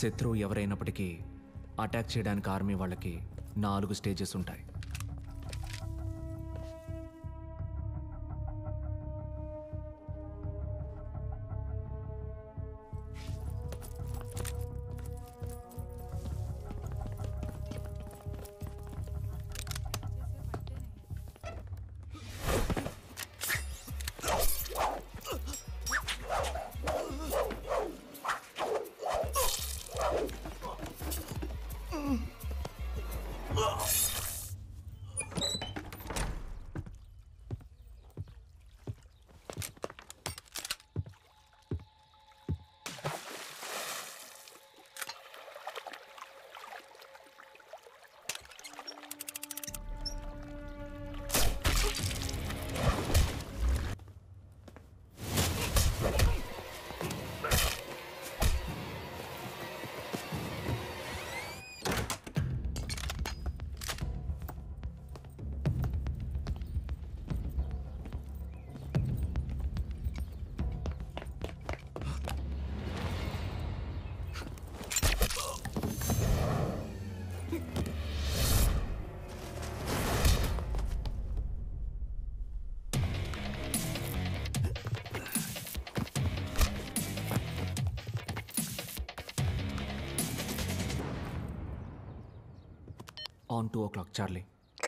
శత్రువు ఎవరైనప్పటికీ అటాక్ చేయడానికి ఆర్మీ వాళ్ళకి నాలుగు స్టేజెస్ ఉంటాయి on two o'clock charlie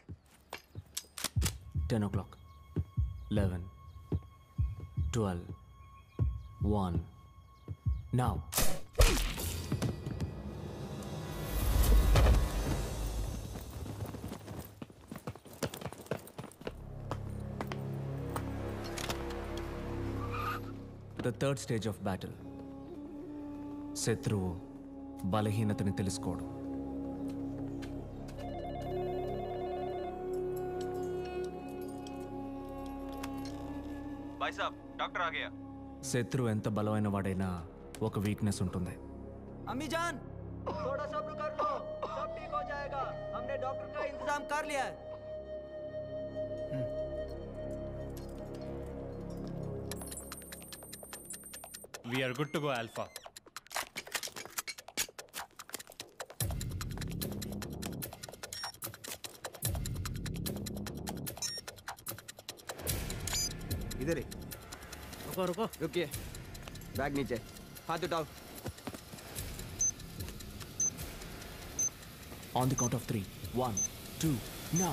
ten o'clock eleven twelve one నా the third stage of battle శత్రువు బలహీనతని తెలుసుకోవడం भाई साहब डॉक्टर आ गया శత్రువు ఎంత బలమైన వాడైనా ఒక వీక్నెస్ ఉంటుంది अम्मी जान थोड़ा सब्र कर लो सब ठीक हो जाएगा हमने डॉक्टर का इंतजाम कर लिया है We are good to go, Alpha. इधर ही रुको रुको रुकिए बैग नीचे हाथ उठाओ on the count of three one two నా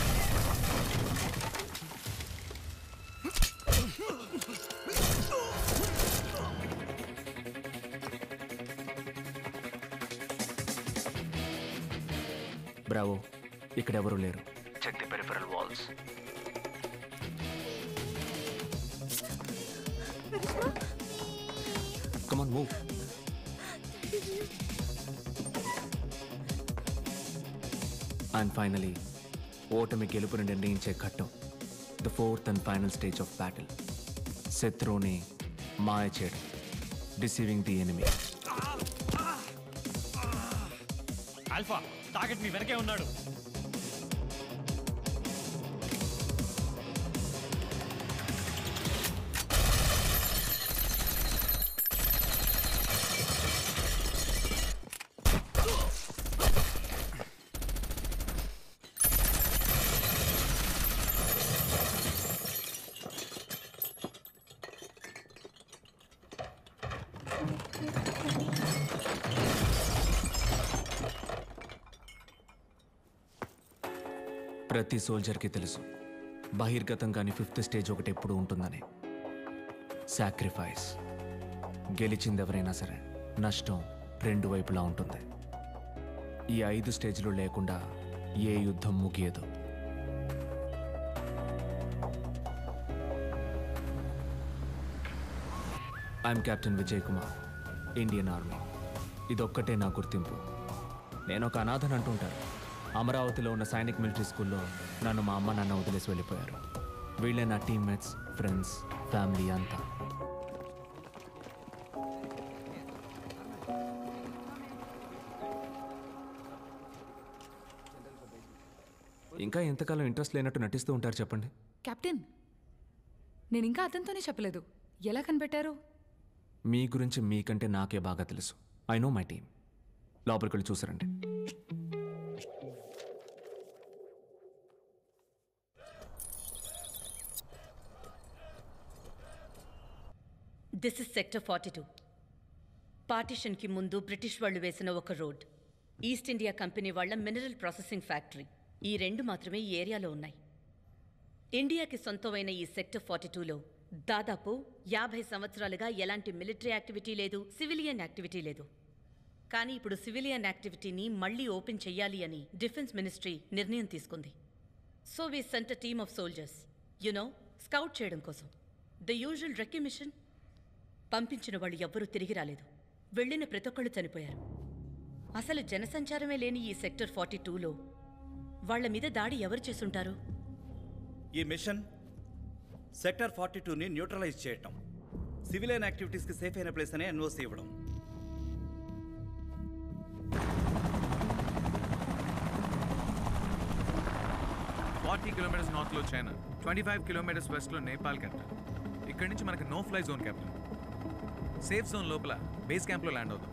బ్రావో ఇక్కడ ఎవరు లేరు check the peripheral walls come on move and finally ఓటమి గెలుపుని నిర్ణయించే ఘట్టం the fourth and final stage of battle శత్రువుని మాయ చేయడం deceiving the enemy alpha target మీ వెనకే ఉన్నాడు ప్రతి సోల్జర్కి తెలుసు బహిర్గతంగాని ఫిఫ్త్ స్టేజ్ ఒకటి ఎప్పుడు ఉంటుందని సాక్రిఫైస్ గెలిచింది ఎవరైనా సరే నష్టం రెండు వైపులా ఉంటుంది ఈ ఐదు స్టేజ్లు లేకుండా ఏ యుద్ధం ముగియదు I'm captain Vijay Kumar Indian army ఇదొక్కటే నా గుర్తింపు నేను ఒక అనాథని అంటుంటారు అమరావతిలో ఉన్న సైనిక్ మిలిటరీ స్కూల్లో నన్ను మా అమ్మ నాన్న వదిలేసి వెళ్ళిపోయారు వీళ్ళే నా టీమ్మేట్స్ ఫ్రెండ్స్ ఫ్యామిలీ అంతా ఇంకా ఎంతకాలం ఇంట్రెస్ట్ లేనట్టు నటిస్తూ ఉంటారు చెప్పండి కెప్టెన్ నేను ఇంకా అతనితోనే చెప్పలేదు ఎలా కనిపెట్టారు మీ గురించి మీకంటే నాకే బాగా తెలుసు ఐ నో మై టీమ్ లోపలికి వెళ్ళి చూసారండి this is sector forty two పార్టిషన్కి ముందు బ్రిటిష్ వాళ్ళు వేసిన ఒక రోడ్ ఈస్ట్ ఇండియా కంపెనీ వాళ్ళ మినరల్ ప్రాసెసింగ్ ఫ్యాక్టరీ ఈ రెండు మాత్రమే ఈ ఏరియాలో ఉన్నాయి ఇండియాకి సొంతమైన ఈ సెక్టర్ ఫార్టీ టూలో దాదాపు యాభై సంవత్సరాలుగా ఎలాంటి మిలిటరీ యాక్టివిటీ లేదు సివిలియన్ యాక్టివిటీ లేదు కానీ ఇప్పుడు సివిలియన్ యాక్టివిటీని మళ్ళీ ఓపెన్ చెయ్యాలి అని డిఫెన్స్ మినిస్ట్రీ నిర్ణయం తీసుకుంది so we sent team of soldiers you know scout చేయడం కోసం ద యూజువల్ రెక్కి మిషన్ పంపించిన వాళ్ళు ఎవ్వరూ తిరిగి రాలేదు వెళ్ళిన ప్రతి ఒక్కళ్ళు చనిపోయారు అసలు జనసంచారమే లేని ఈ సెక్టర్ ఫార్టీ టూలో వాళ్ళ మీద దాడి ఎవరు చేసుంటారు ఈ మిషన్ సెక్టర్ ఫార్టీ టూని న్యూట్రలైజ్ చేయటం సివిలియన్ యాక్టివిటీస్కి సేఫ్ అయిన ప్లేస్ అనే ఎన్ఓసి ఇవ్వడం ఫార్టీ కిలోమీటర్స్ నార్త్లో చైనా ట్వంటీ ఫైవ్ కిలోమీటర్స్ వెస్ట్లో నేపాల్ క్యాపిటల్ ఇక్కడి నుంచి మనకి no fly zone capital safe zone లోపల బేస్ క్యాంప్లో ల్యాండ్ అవుతాం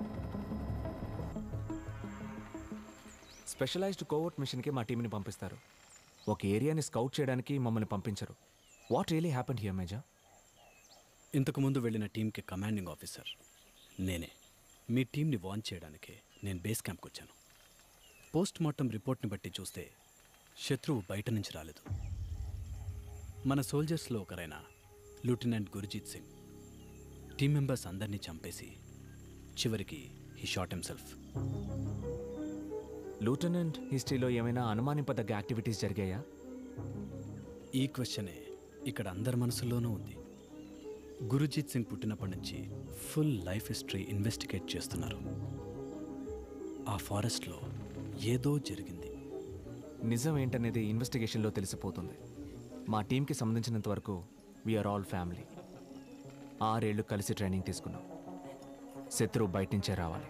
స్పెషలైజ్డ్ కోవర్ట్ మిషన్కి మా టీంని పంపిస్తారు ఒక ఏరియాని స్కౌట్ చేయడానికి మమ్మల్ని పంపించరు what really happen here major ఇంతకుముందు వెళ్ళిన టీంకి కమాండింగ్ ఆఫీసర్ నేనే మీ టీంని వాన్ చేయడానికి నేను బేస్ క్యాంప్కి వచ్చాను పోస్ట్ మార్టం రిపోర్ట్ని బట్టి చూస్తే శత్రువు బయట నుంచి రాలేదు మన సోల్జర్స్లో ఒకరైన lieutenant Gurjeet Singh team members అందరినీ చంపేసి చివరికి హీ షాట్ హిమ్సెల్ఫ్ లూటెనెంట్ హిస్టరీలో ఏమైనా అనుమానింపదగ్గ యాక్టివిటీస్ జరిగాయా ఈ క్వశ్చనే ఇక్కడ అందరి మనసుల్లోనూ ఉంది గురుజీత్ సింగ్ పుట్టినప్పటి నుంచి ఫుల్ లైఫ్ హిస్టరీ ఇన్వెస్టిగేట్ చేస్తున్నారు ఆ ఫారెస్ట్లో ఏదో జరిగింది నిజం ఏంటనేది ఇన్వెస్టిగేషన్లో తెలిసిపోతుంది మా టీంకి సంబంధించినంత వరకు వీఆర్ ఆల్ ఫ్యామిలీ ఆరేళ్లు కలిసి ట్రైనింగ్ తీసుకున్నాం శత్రువు బయట నుంచే రావాలి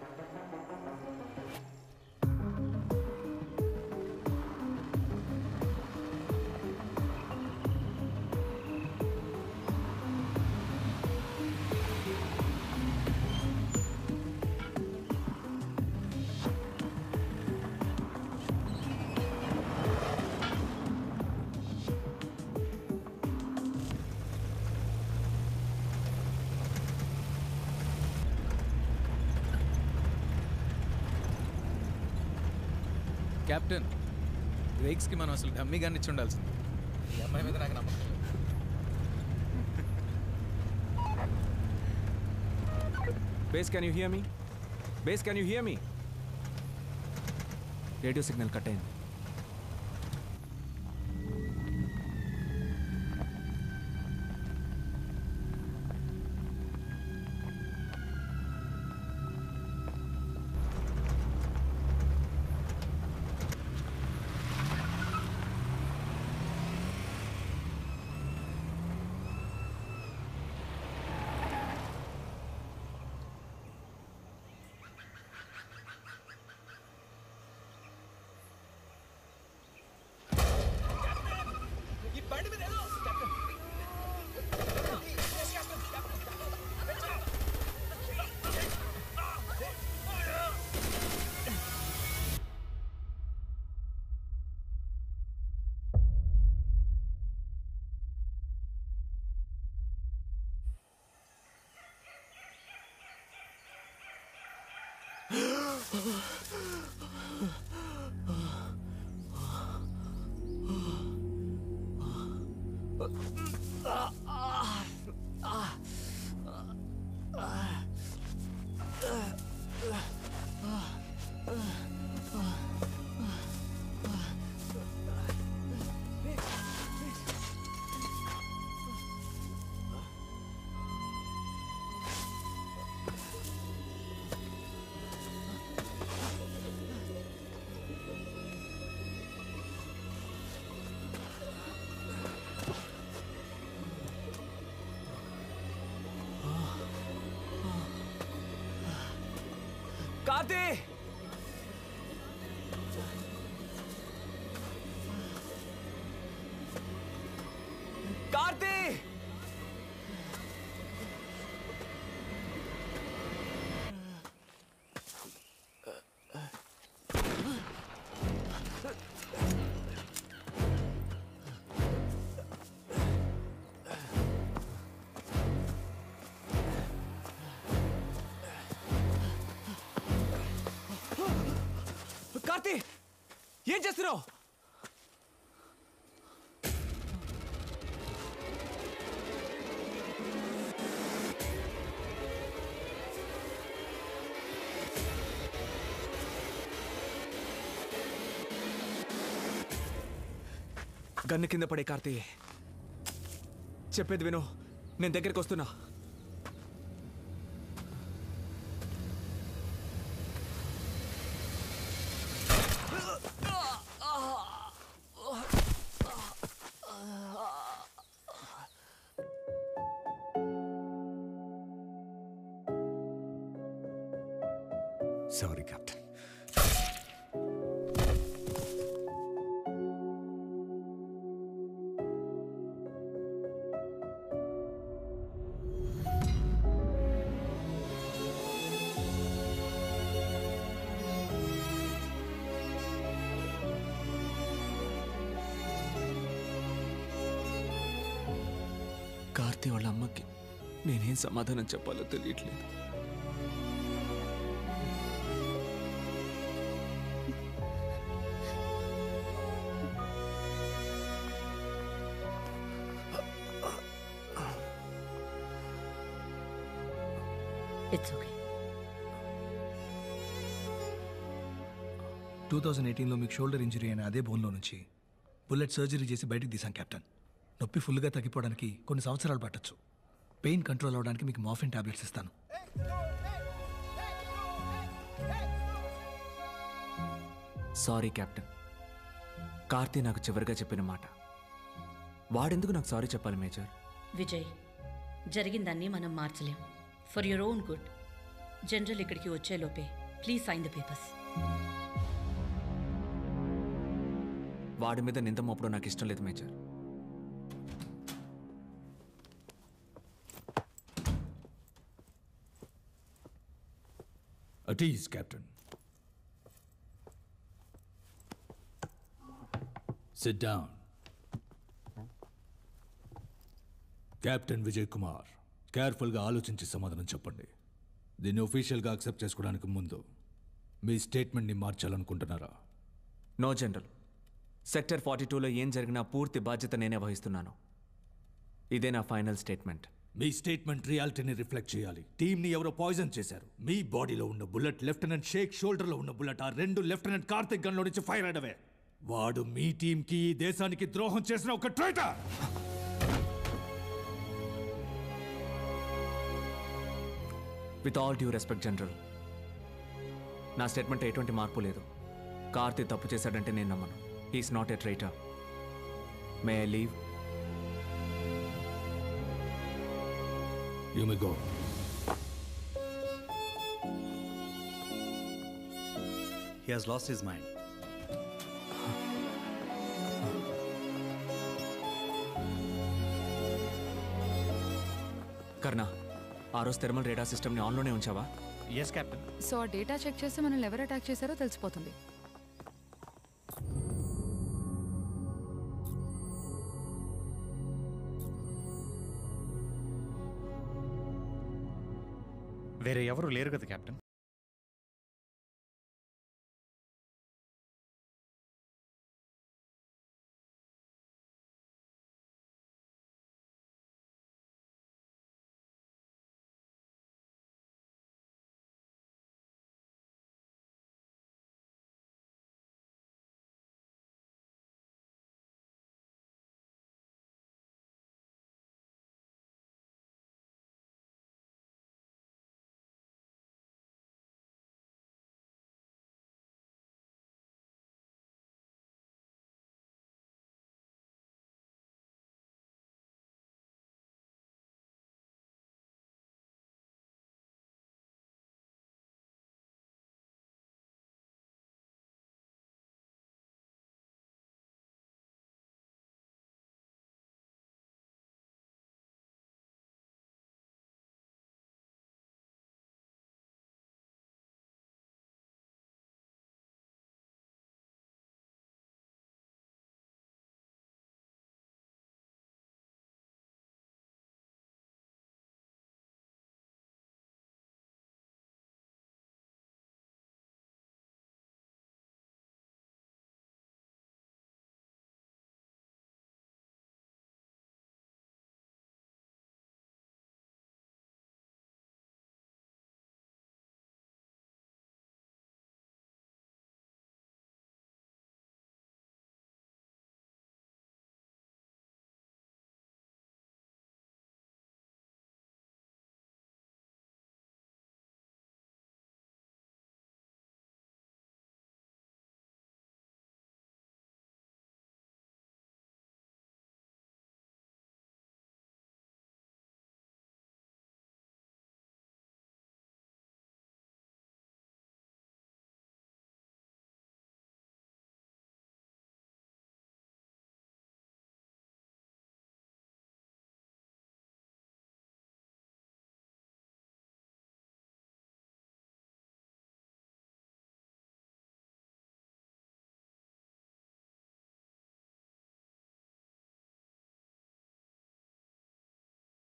కెప్టెన్ బ్రేక్స్కి మనం అసలు డమ్మీ గాన్ని ఇచ్చి ఉండాల్సింది ఈ అమ్మాయి మీద నాకు నమ్మకం లేదు. Base can you hear me base can you hear me radio signal cut అయింది కార్తీ కార్తీ కార్తీ ఏం చేస్తున్నావు గన్ను కింద పడే కార్తీ చెప్పేది విను నేను దగ్గరికి వస్తున్నా సారీ కెప్టెన్ కార్తీ వాళ్ళ అమ్మకి నేనేం సమాధానం చెప్పాలో తెలియట్లేదు ఇట్స్ ఓకే టూ థౌజండ్ ఎయిటీన్లో మీకు షోల్డర్ ఇంజరీ అయిన అదే బోన్లో నుంచి బుల్లెట్ సర్జరీ చేసి బయటకు తీసాం కెప్టెన్ నొప్పి ఫుల్గా తగ్గిపోవడానికి కొన్ని సంవత్సరాలు పట్టొచ్చు పెయిన్ కంట్రోల్ అవ్వడానికి మీకు మార్ఫిన్ టాబ్లెట్స్ ఇస్తాను సారీ కెప్టెన్ కార్తీ నాకు చివరిగా చెప్పిన మాట వాడెందుకు నాకు సారీ చెప్పాలి మేజర్ విజయ్ జరిగిందాన్ని మనం మార్చలేం for your own good general ఇక్కడికి వచ్చేలోపే ప్లీజ్ సైన్ ద పేపర్స్ వాడి మీద నింద మోపడం నాకు ఇష్టం లేదు major At ease, Captain. Sit down. Captain Vijay Kumar కేర్ఫుల్గా ఆలోచించి సమాధానం చెప్పండి దీన్ని ఒఫీషియల్గా అక్సెప్ట్ చేసుకోవడానికి ముందు మీ స్టేట్మెంట్ని మార్చాలనుకుంటున్నారా నో జనరల్ సెక్టర్ ఫార్టీ టూలో ఏం జరిగినా పూర్తి బాధ్యత నేనే వహిస్తున్నాను ఇదే నా ఫైనల్ స్టేట్మెంట్ మీ స్టేట్మెంట్ రియాలిటీని రిఫ్లెక్ట్ చేయాలి టీంని ఎవరో పాయిజన్ చేశారు మీ బాడీలో ఉన్న బుల్లెట్ లెఫ్టినెంట్ షేక్ షోల్డర్లో ఉన్న బుల్లెట్ ఆ రెండు లెఫ్టినెంట్ కార్తిక్ గన్లో నుంచి ఫైర్ అయ్యడవే వాడు మీ టీంకి ఈ దేశానికి ద్రోహం చేసిన ఒక traitor with all due respect general నా స్టేట్మెంట్ ఎటువంటి మార్పు లేదు కార్తీ తప్పు చేశాడంటే నేను నమ్మను he's not a traitor may I leave you may go He has lost his mind. Karna ఆ రోజు థెర్మల్ రేడా సిస్టమ్ని ఆన్లోనే ఉంచావా ఎస్ కెప్టెన్ సో ఆ డేటా చెక్ చేస్తే మనల్ని ఎవరు అటాక్ చేశారో తెలిసిపోతుంది వేరే ఎవరు లేరు కదా కెప్టెన్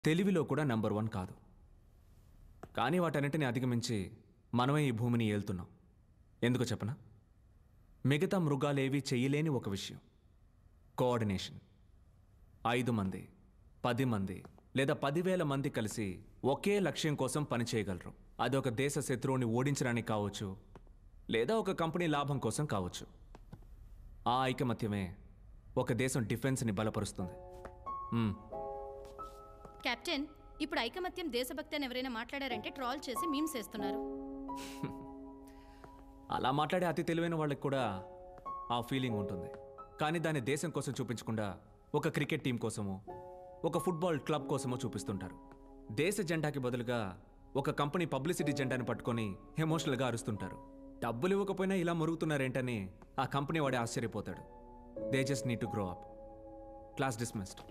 తెలివిలో కూడా నంబర్ వన్ కాదు కానీ వాటన్నిటిని అధిగమించి మనమే ఈ భూమిని ఏలుతున్నాం ఎందుకు చెప్పనా మిగతా మృగాలేవి చెయ్యలేని ఒక విషయం కోఆర్డినేషన్ ఐదు మంది పది మంది లేదా పదివేల మంది కలిసి ఒకే లక్ష్యం కోసం పనిచేయగలరు అది ఒక దేశ శత్రువుని ఓడించడానికి కావచ్చు లేదా ఒక కంపెనీ లాభం కోసం కావచ్చు ఆ ఐకమత్యమే ఒక దేశం డిఫెన్స్ని బలపరుస్తుంది మ్మ్. కెప్టెన్ ఇప్పుడు ఐకమత్యం దేశభక్తి అని ఎవరైనా మాట్లాడారంటే ట్రాల్ చేసి మీమ్స్ వేస్తున్నారు అలా మాట్లాడే అతి తెలివైన వాళ్ళకి కూడా ఆ ఫీలింగ్ ఉంటుంది కానీ దాన్ని దేశం కోసం చూపించకుండా ఒక క్రికెట్ టీం కోసమో ఒక ఫుట్బాల్ క్లబ్ కోసమో చూపిస్తుంటారు దేశ జెండాకి బదులుగా ఒక కంపెనీ పబ్లిసిటీ జెండాని పట్టుకొని ఎమోషనల్గా అరుస్తుంటారు డబ్బులు ఇవ్వకపోయినా ఇలా మురుగుతున్నారేంటని ఆ కంపెనీ వాడే ఆశ్చర్యపోతాడు they just need to grow up class dismissed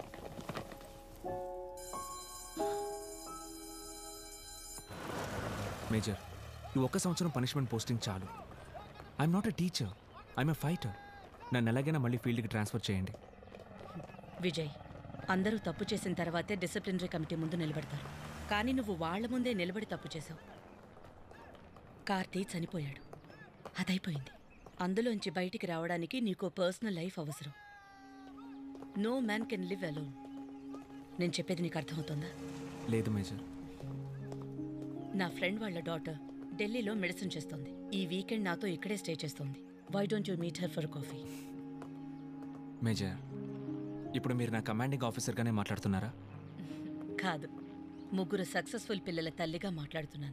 major ఈ ఒక్క సంవత్సరం పనిష్మెంట్ పోస్టింగ్ చాలు I'm not a teacher I'm a fighter నన్ను ఎలాగైనా మళ్ళీ ఫీల్డ్కి ట్రాన్స్ఫర్ చేయండి విజయ్ అందరూ తప్పు చేసిన తర్వాతే డిసిప్లినరీ కమిటీ ముందు నిలబడతారు కానీ నువ్వు వాళ్ళ ముందే నిలబడి తప్పు చేసావు కార్తీ చనిపోయాడు అదైపోయింది అందులోంచి బయటికి రావడానికి నీకు పర్సనల్ లైఫ్ అవసరం no man can live alone నేను చెప్పేది నీకు అర్థమవుతుందా లేదు మేజర్ నా ఫ్రెండ్ వాళ్ళ డాటర్ ఢిల్లీలో మెడిసిన్ చేస్తుంది ఈ వీకెండ్ నాతో ఇక్కడే స్టే చేస్తుంది why don't you meet her for coffee major ఇప్పుడు మీరు నా కమాండింగ్ ఆఫీసర్గానే మాట్లాడుతున్నారా కాదు ముగ్గురు సక్సెస్ఫుల్ పిల్లల తల్లిగా మాట్లాడుతున్నాను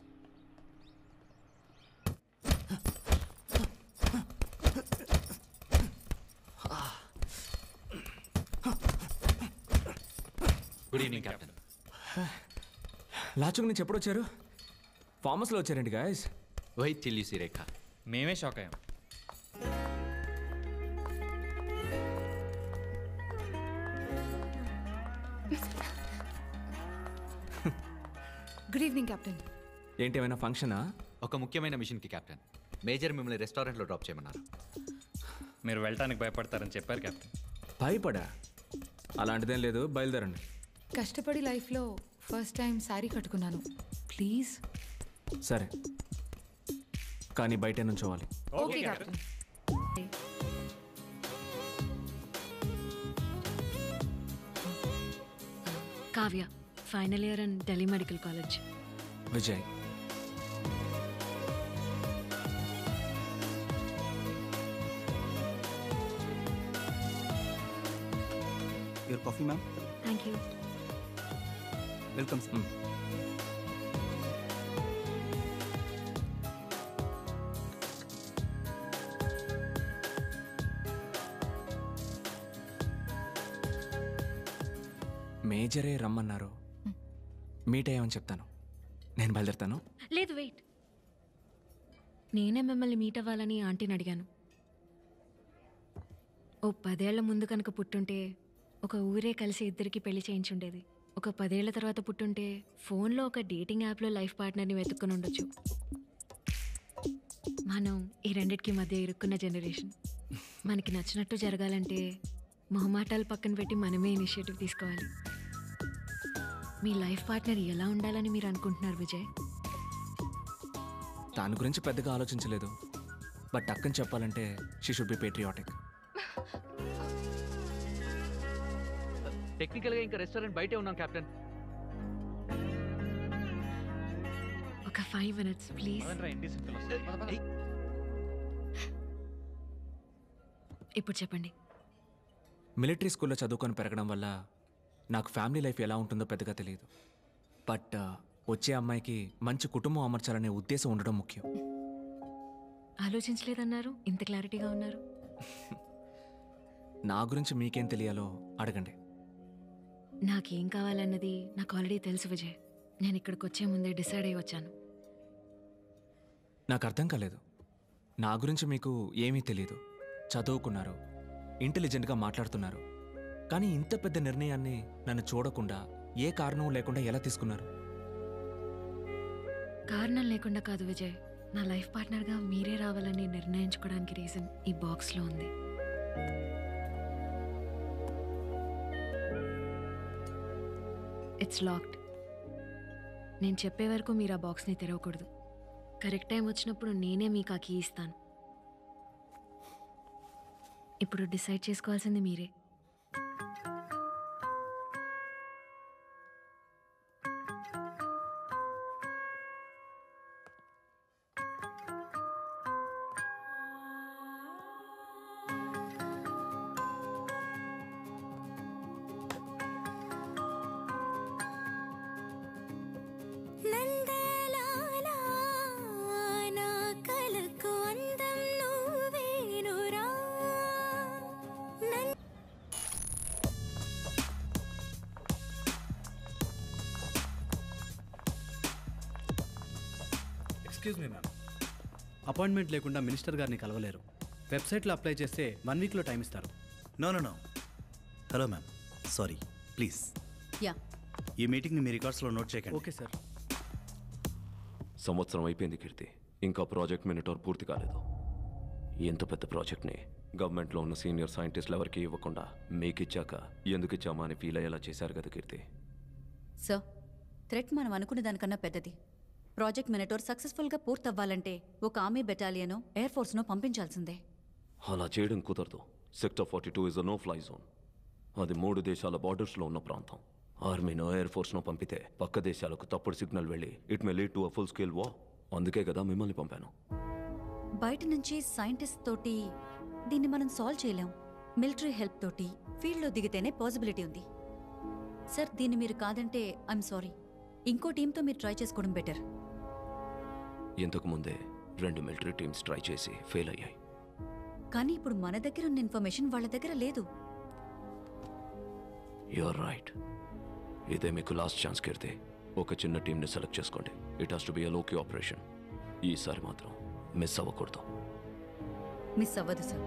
గుడ్ ఈవినింగ్ కెప్టెన్ లాచుకు నుంచి ఎప్పుడు వచ్చారు ఫార్మస్లో వచ్చారండి గాయస్ వైట్ చిల్లీ రేఖ మేమే షాక్ అయ్యాం గుడ్ ఈవినింగ్ కెప్టెన్ ఏంటి ఏమైనా ఫంక్షనా ఒక ముఖ్యమైన మిషన్కి కెప్టెన్ మేజర్ మిమ్మల్ని రెస్టారెంట్లో డ్రాప్ చేయమన్నారు మీరు వెళ్ళటానికి భయపడతారని చెప్పారు కెప్టెన్ భయపడా అలాంటిదేం లేదు బయలుదేరండి కష్టపడి లైఫ్లో ఫస్ట్ టైం శారీ కట్టుకున్నాను ప్లీజ్ సరే కానీ బయట నుంచోవాలి okay captain Kavya final year and Delhi medical college Vijay your coffee ma'am thank you welcome sir మేజరే రమ్మన్నారు మీట్ అయ్యామని చెప్తాను నేను బయలుదేరుతాను లేదు వెయిట్ నేనే మిమ్మల్ని మీట్ అవ్వాలని ఆంటీని అడిగాను ఓ పదేళ్ల ముందు కనుక పుట్టుంటే ఒక ఊరే కలిసి ఇద్దరికి పెళ్లి చేయించుండేది ఒక పదేళ్ల తర్వాత పుట్టుంటే ఫోన్లో ఒక డేటింగ్ యాప్లో లైఫ్ పార్ట్నర్ని వెతుక్కుని ఉండొచ్చు మనం ఈ రెండిటికి మధ్య ఇరుక్కున్న జనరేషన్ మనకి నచ్చినట్టు జరగాలంటే మొహమాటాలు పక్కన పెట్టి మనమే ఇనిషియేటివ్ తీసుకోవాలి మీ లైఫ్ పార్ట్నర్ ఎలా ఉండాలని మీరు అనుకుంటున్నారు విజయ్ దాని గురించి పెద్దగా ఆలోచించలేదు బట్ టక్కని చెప్పాలంటే షీ షుడ్ బి పేట్రియాటిక్ టెక్నికల్గా ఇంకా రెస్టారెంట్ బయటే ఉన్నాం కెప్టెన్ ఒక ఫైవ్ మినిట్స్ ప్లీజ్ ఇప్పుడు చెప్పండి మిలిటరీ స్కూల్లో చదువుకొని పెరగడం వల్ల నాకు ఫ్యామిలీ లైఫ్ ఎలా ఉంటుందో పెద్దగా తెలియదు బట్ ఆ, వచ్చే అమ్మాయికి మంచి కుటుంబం అమర్చాలనే ఉద్దేశం ఉండడం ముఖ్యం ఆలోచించలేదన్నారు ఇంత క్లారిటీగా ఉన్నారు నా గురించి మీకేం తెలియాలో అడగండి నాకేం కావాలన్నది నాకు ఆల్రెడీ తెలుసు విజయ్ నేను ఇక్కడికి వచ్చే ముందే డిసైడ్ అయ్యి వచ్చాను నాకు అర్థం కాలేదు నా గురించి మీకు ఏమీ తెలియదు చదువుకున్నారు ఇంటెలిజెంట్గా మాట్లాడుతున్నారు కానీ ఇంత పెద్ద నిర్ణయాన్ని నన్ను చూడకుండా ఏ కారణం లేకుండా ఎలా తీసుకున్నారు కారణం లేకుండా కాదు విజయ్ నా లైఫ్ పార్ట్నర్గా మీరే రావాలని నిర్ణయించుకోవడానికి రీజన్ ఈ బాక్స్లో ఉంది ఇట్స్ లాక్డ్ నేను చెప్పే వరకు మీరు ఆ బాక్స్ని తెరవకూడదు కరెక్ట్ టైం వచ్చినప్పుడు నేనే మీకు ఆ కీ ఇస్తాను ఇప్పుడు డిసైడ్ చేసుకోవాల్సింది మీరే నందలాలా నా కలకు అందం నువ్వేనురా నం ఎక్స్క్యూజ్ మీ మ్యామ్ అపాయింట్మెంట్ లేకుండా మినిస్టర్ గారిని కలవలేరు వెబ్సైట్లో అప్లై చేస్తే వన్ వీక్లో టైం ఇస్తారు no no no hello ma'am sorry please ya ఈ మీటింగ్ని మీ రికార్డ్స్లో నోట్ చేయకండి ఓకే సార్ సంవత్సరం అయిపోయింది కీర్తి ఇంకా ప్రాజెక్ట్ మినిటోర్ పూర్తి కాలేదు ఎంత పెద్ద ప్రాజెక్ట్ని గవర్నమెంట్లో ఉన్న సీనియర్ సైంటిస్టులు ఎవరికి ఇవ్వకుండా మీకు ఇచ్చాక ఎందుకు ఇచ్చామా అని ఫీల్ అయ్యేలా చేశారు కదా కీర్తి సార్ థ్రెట్ మనం అనుకునే దానికన్నా పెద్దది ప్రాజెక్ట్ మినటోర్ సక్సెస్ఫుల్గా పూర్తవ్వాలంటే ఒక ఆర్మీ బెటాలియనో ఎయిర్ ఫోర్స్నో పంపించాల్సిందే అలా చేయడం కుదరదు sector forty two is a no fly zone అది మూడు దేశాల బార్డర్స్లో ఉన్న ప్రాంతం ఆర్మీనో ఎయిర్ ఫోర్స్నో పంపితే పక్క దేశాలకు తప్పుడు సిగ్నల్ వెళ్ళి it may lead to a full scale war అందుకే కదా మిమ్మల్ని పంపాను బయట నుంచి సైంటిస్ట్ తోటి దీన్ని మనం సాల్వ్ చేయలేం మిలిటరీ హెల్ప్ తోటి ఫీల్డ్లో దిగితేనే పాసిబిలిటీ ఉంది సార్ దీన్ని మీరు కాదంటే ఐఎమ్ సారీ ఇంకో టీంతో మీరు ట్రై చేసుకోవడం బెటర్ ఇంతకు ముందే రెండు మిలిటరీ టీమ్స్ ట్రై చేసి ఫెయిల్ అయ్యాయి కానీ ఇప్పుడు మన దగ్గర ఉన్న ఇన్ఫర్మేషన్ వాళ్ళ దగ్గర లేదు యూఆర్ రైట్ ఇదే మీకు లాస్ట్ ఛాన్స్ కీర్తి ఒక చిన్న టీంని సెలెక్ట్ చేసుకోండి it has to be a low key operation ఈసారి మాత్రం మిస్ అవ్వకూడదు మిస్ అవ్వదు sir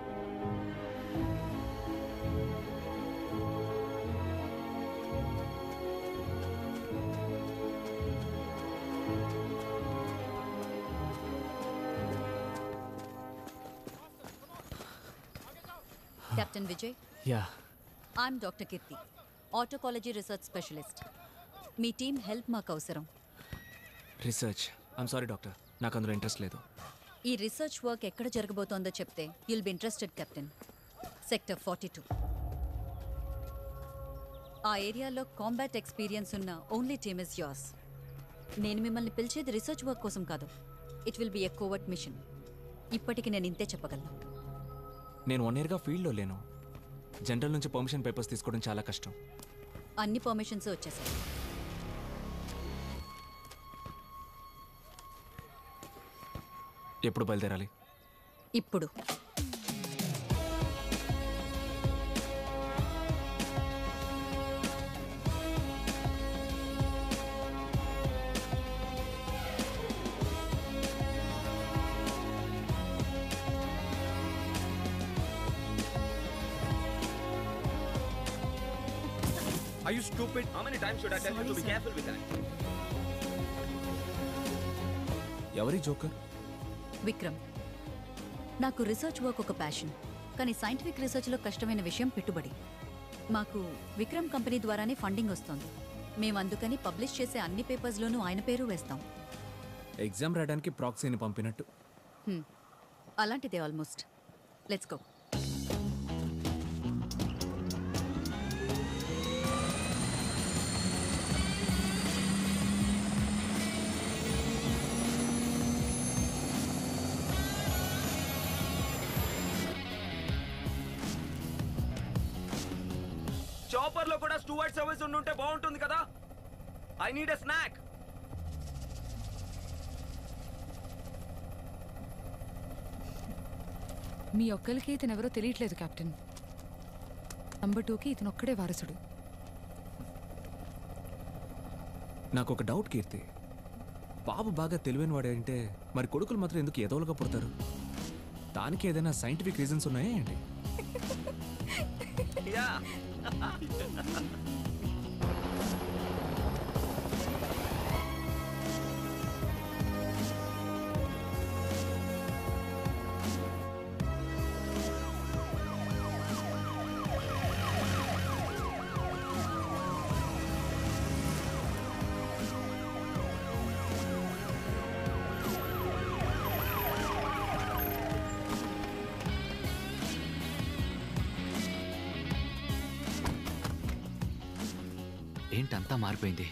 captain Vijay yeah I'm doctor Keerthi toxicology research specialist మీ టీం హెల్ప్ మాకు అవసరం రీసెర్చ్ ఐమ్ సారీ డాక్టర్ నాకు అందులో ఇంట్రెస్ట్ లేదు ఈ రీసెర్చ్ వర్క్ ఎక్కడ జరగబోతోందో చెప్తే you'll be interested captain sector forty two ఆ ఏరియాలో కాంబాట్ ఎక్స్పీరియన్స్ ఉన్న ఓన్లీ టీమ్ ఇస్ యాస్ నేను మిమ్మల్ని పిలిచేది రీసెర్చ్ వర్క్ కోసం కాదు it will be a covert mission ఇప్పటికి నేను ఇంతే చెప్పగలను నేను వన్ ఇయర్గా ఫీల్డ్లో లేను జనరల్ నుంచి పర్మిషన్ పేపర్స్ తీసుకోవడం చాలా కష్టం అన్ని పర్మిషన్స్ వచ్చేసాయి ఎప్పుడు బయలుదేరాలి ఇప్పుడు Are you stupid? How many times should I tell you to be careful with that? ఎవరి జోకర్ విక్రమ్ నాకు రీసెర్చ్ వర్క్ ఒక ప్యాషన్ కానీ సైంటిఫిక్ రీసెర్చ్లో కష్టమైన విషయం పెట్టుబడి మాకు విక్రమ్ కంపెనీ ద్వారానే ఫండింగ్ వస్తోంది మేము అందుకని పబ్లిష్ చేసే అన్ని పేపర్స్లోనూ ఆయన పేరు వేస్తాం ఎగ్జామ్ రాయడానికి ప్రాక్సీని పంపినట్టు హ్మ్. అలాంటిదే ఆల్మోస్ట్ లెట్స్ గో చాపర్ లో కూడా స్టూవర్డ్ సర్వీస్ ఉండుంటే బాగుంటుంది కదా ఐ నీడ్ ఎ స్నాక్ మీ ఒక్కరికి ఇతను ఎవరో తెలియట్లేదు కెప్టెన్ నంబర్ టూకి ఇతను ఒక్కడే వారసుడు నాకు ఒక డౌట్ కీర్తి బాబు బాగా తెలివైన వాడంటే మరి కొడుకులు మాత్రం ఎందుకు ఎదవలుగా పుడతారు దానికి ఏదైనా సైంటిఫిక్ రీజన్స్ ఉన్నాయా ఏంటి యా ఏంటంతా మారిపోయింది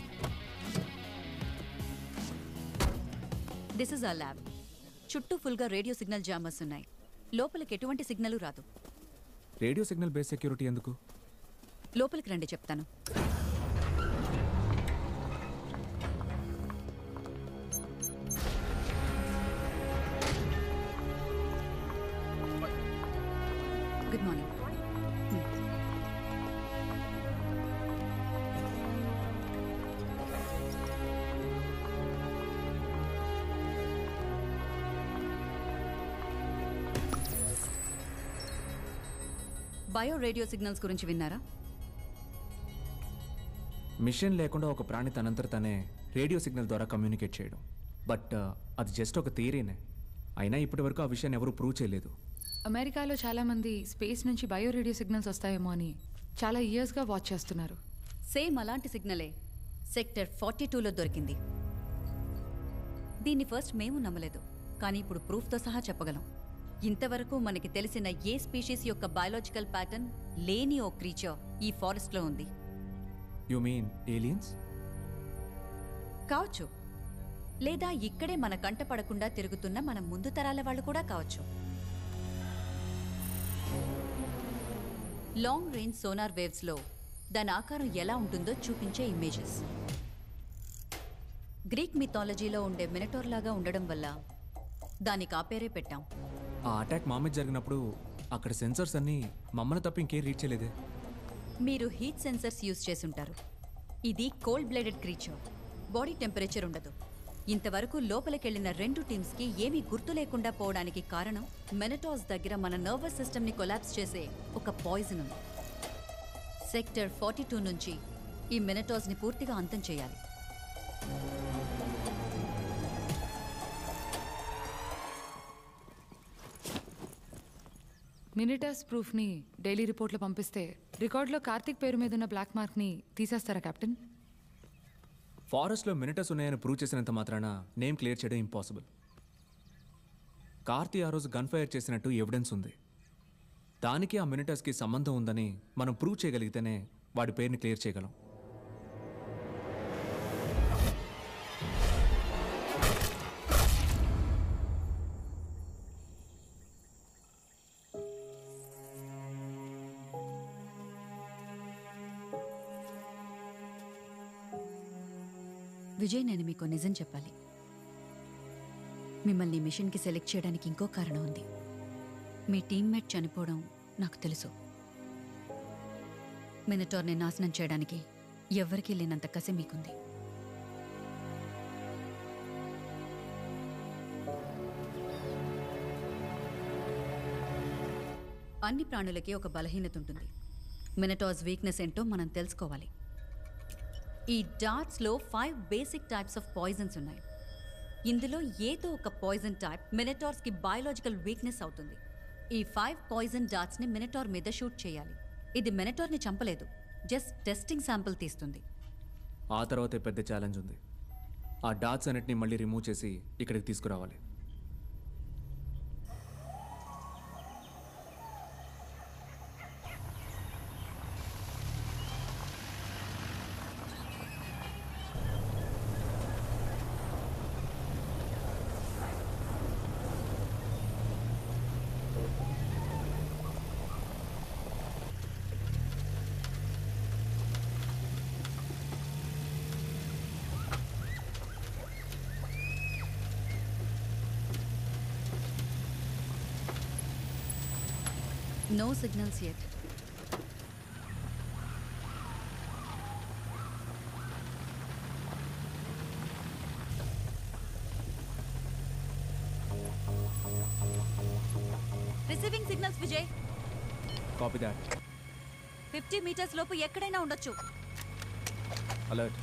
దిస్ ఇస్ ఆ ల్యాబ్ చుట్టూ ఫుల్గా రేడియో సిగ్నల్ జామర్స్ ఉన్నాయి లోపలికి ఎటువంటి సిగ్నల్ రాదు రేడియో సిగ్నల్ బేస్ సెక్యూరిటీ ఎందుకు లోపలికి రండి చెప్తాను good morning bio radio signals గురించి విన్నారా మిషన్ లేకుండా ఒక ప్రాణి తనంతట తనే రేడియో సిగ్నల్ ద్వారా కమ్యూనికేట్ చేయడం బట్ అది జస్ట్ ఒక థియరీనే అయినా ఇప్పటి వరకు ఆ విషయాన్ని ఎవరూ ప్రూవ్ చేయలేదు అమెరికాలో చాలామంది స్పేస్ నుంచి బయో రేడియో సిగ్నల్స్ వస్తాయేమో అని చాలా ఇయర్స్గా వాచ్ చేస్తున్నారు సేమ్ అలాంటి సిగ్నలే సెక్టర్ ఫార్టీ టూలో దొరికింది దీన్ని ఫస్ట్ మేము నమ్మలేదు కానీ ఇప్పుడు ప్రూఫ్తో సహా చెప్పగలం ఇంతవరకు మనకి తెలిసిన ఏ స్పీషీస్ యొక్క బయాలజికల్ ప్యాటర్న్ లేని ఓ క్రీచర్ ఈ ఫారెస్ట్లో ఉంది యు మీన్ ఏలియన్స్ కావచ్చు లేదా ఇక్కడే మన కంట పడకుండా తిరుగుతున్న మన ముందు తరాల వాళ్ళు కూడా కావచ్చు లాంగ్ రేంజ్ సోనార్ వేవ్స్లో దాని ఆకారం ఎలా ఉంటుందో చూపించే ఇమేజెస్ గ్రీక్ మిథాలజీలో ఉండే మినటోర్ లాగా ఉండడం వల్ల దానికి ఆ పేరే పెట్టాం ఆ అటాక్ మా మీద జరిగినప్పుడు అక్కడ సెన్సర్స్ అన్నీ మమ్మల్ని తప్ప ఇంకేం రీచ్ చేయలేదే మీరు హీట్ సెన్సర్స్ యూజ్ చేసుంటారు ఇది cold blooded creature body temperature ఉండదు ఇంతవరకు లోపలికెళ్లిన రెండు టీమ్స్కి ఏమీ గుర్తు లేకుండా పోవడానికి కారణం మెనటాస్ దగ్గర మన నర్వస్ సిస్టమ్ని కొలాప్స్ చేసే ఒక పాయిజన్ ఉంది సెక్టర్ ఫార్టీ టూ నుంచి ఈ మెనటాస్ని పూర్తిగా అంతం చేయాలి మినిటర్స్ ప్రూఫ్ని డైలీ రిపోర్ట్లో పంపిస్తే రికార్డులో కార్తిక్ పేరు మీద ఉన్న బ్లాక్ మార్క్ని తీసేస్తారా కెప్టెన్ ఫారెస్ట్లో మినిటర్స్ ఉన్నాయని ప్రూవ్ చేసినంత మాత్రాన నేమ్ క్లియర్ చేయడం ఇంపాసిబుల్ కార్తీ ఆ రోజు గన్ ఫైర్ చేసినట్టు ఎవిడెన్స్ ఉంది దానికి ఆ మినిటర్స్కి సంబంధం ఉందని మనం ప్రూవ్ చేయగలిగితేనే వాడి పేరుని క్లియర్ చేయగలం విజయ్ నేను మీకు నిజం చెప్పాలి మిమ్మల్ని మిషన్కి సెలెక్ట్ చేయడానికి ఇంకో కారణం ఉంది మీ టీమ్మేట్ చనిపోవడం నాకు తెలుసు మినటోర్ని నాశనం చేయడానికి ఎవ్వరికీ లేనంత కసి మీకుంది అన్ని ప్రాణులకి ఒక బలహీనత ఉంటుంది మినటాస్ వీక్నెస్ ఏంటో మనం తెలుసుకోవాలి ఈ డార్ట్స్లో five basic types of poisons ఉన్నాయి ఇందులో ఏదో ఒక పాయిజన్ టైప్ మినటార్స్కి బయాలజికల్ వీక్నెస్ అవుతుంది ఈ ఫైవ్ పాయిజన్ డార్ట్స్ని మినటార్ మీద షూట్ చేయాలి ఇది మినటార్ని చంపలేదు జస్ట్ టెస్టింగ్ శాంపిల్ తీస్తుంది ఆ తర్వాతే పెద్ద ఛాలెంజ్ ఉంది ఆ డాట్స్ అన్నిటిని మళ్ళీ రిమూవ్ చేసి ఇక్కడికి తీసుకురావాలి no signals yet receiving signals Vijay copy that fifty metres లోపు ఎక్కడైనా ఉండొచ్చు అలర్ట్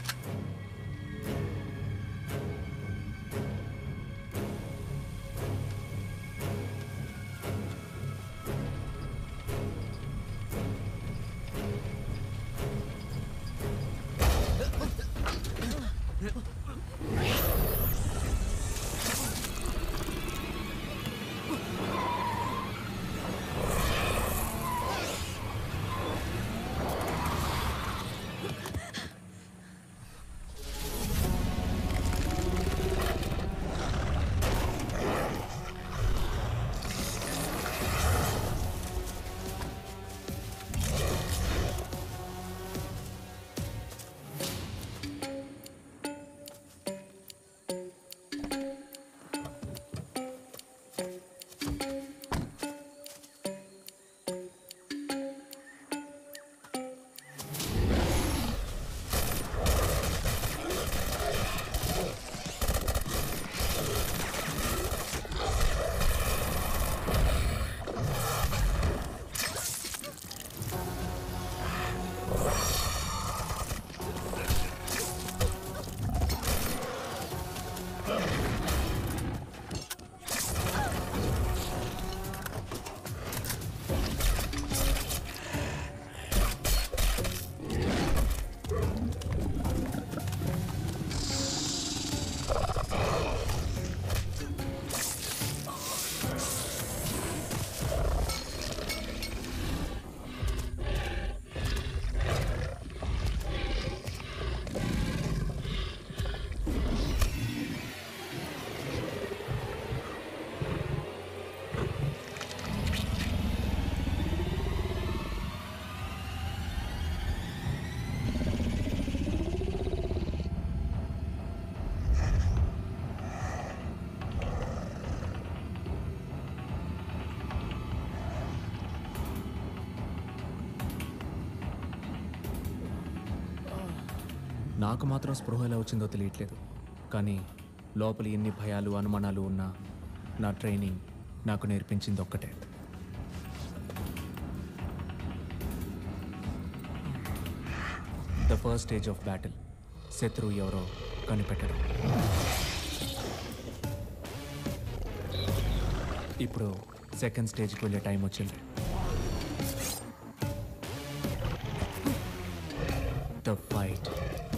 నాకు మాత్రం స్పృహ ఎలా వచ్చిందో తెలియట్లేదు కానీ లోపల ఎన్ని భయాలు అనుమానాలు ఉన్నా నా ట్రైనింగ్ నాకు నేర్పించింది ఒక్కటే the first stage of battle శత్రువు ఎవరో కనిపెట్టడం ఇప్పుడు సెకండ్ స్టేజ్కి వెళ్ళే టైం వచ్చింది ద ఫైట్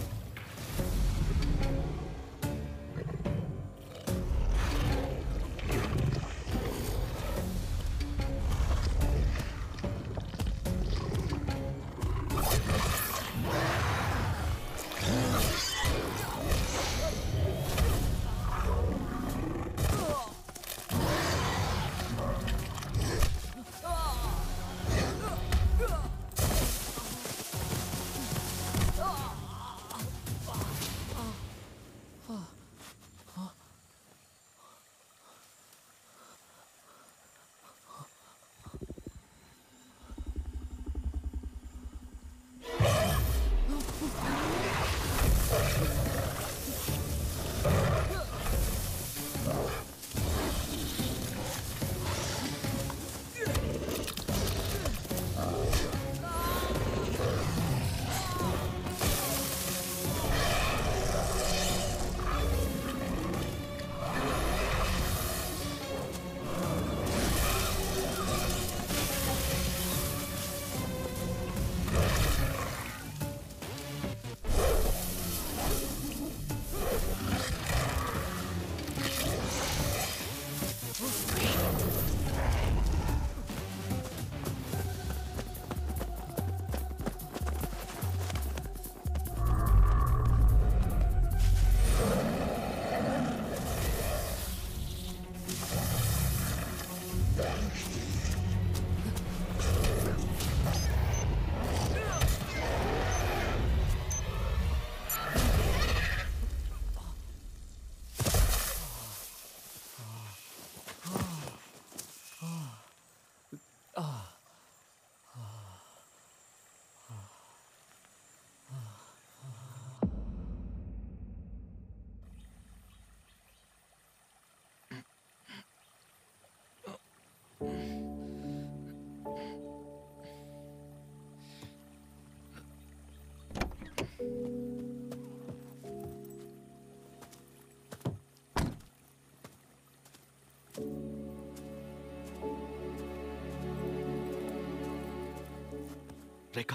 రేఖ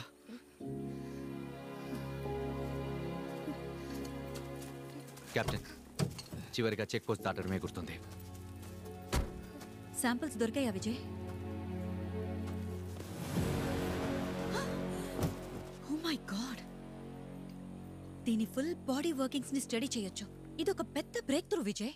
కెప్టెన్ చివరిగా చెక్ పోస్ట్ దాటడమే గుర్తుంది శాంపిల్స్ దొరికాయా విజయ్ ఓ మై గాడ్ దీని ఫుల్ బాడీ వర్కింగ్స్ ని స్టడీ చేయొచ్చు ఇది ఒక పెద్ద బ్రేక్ త్రూ విజయ్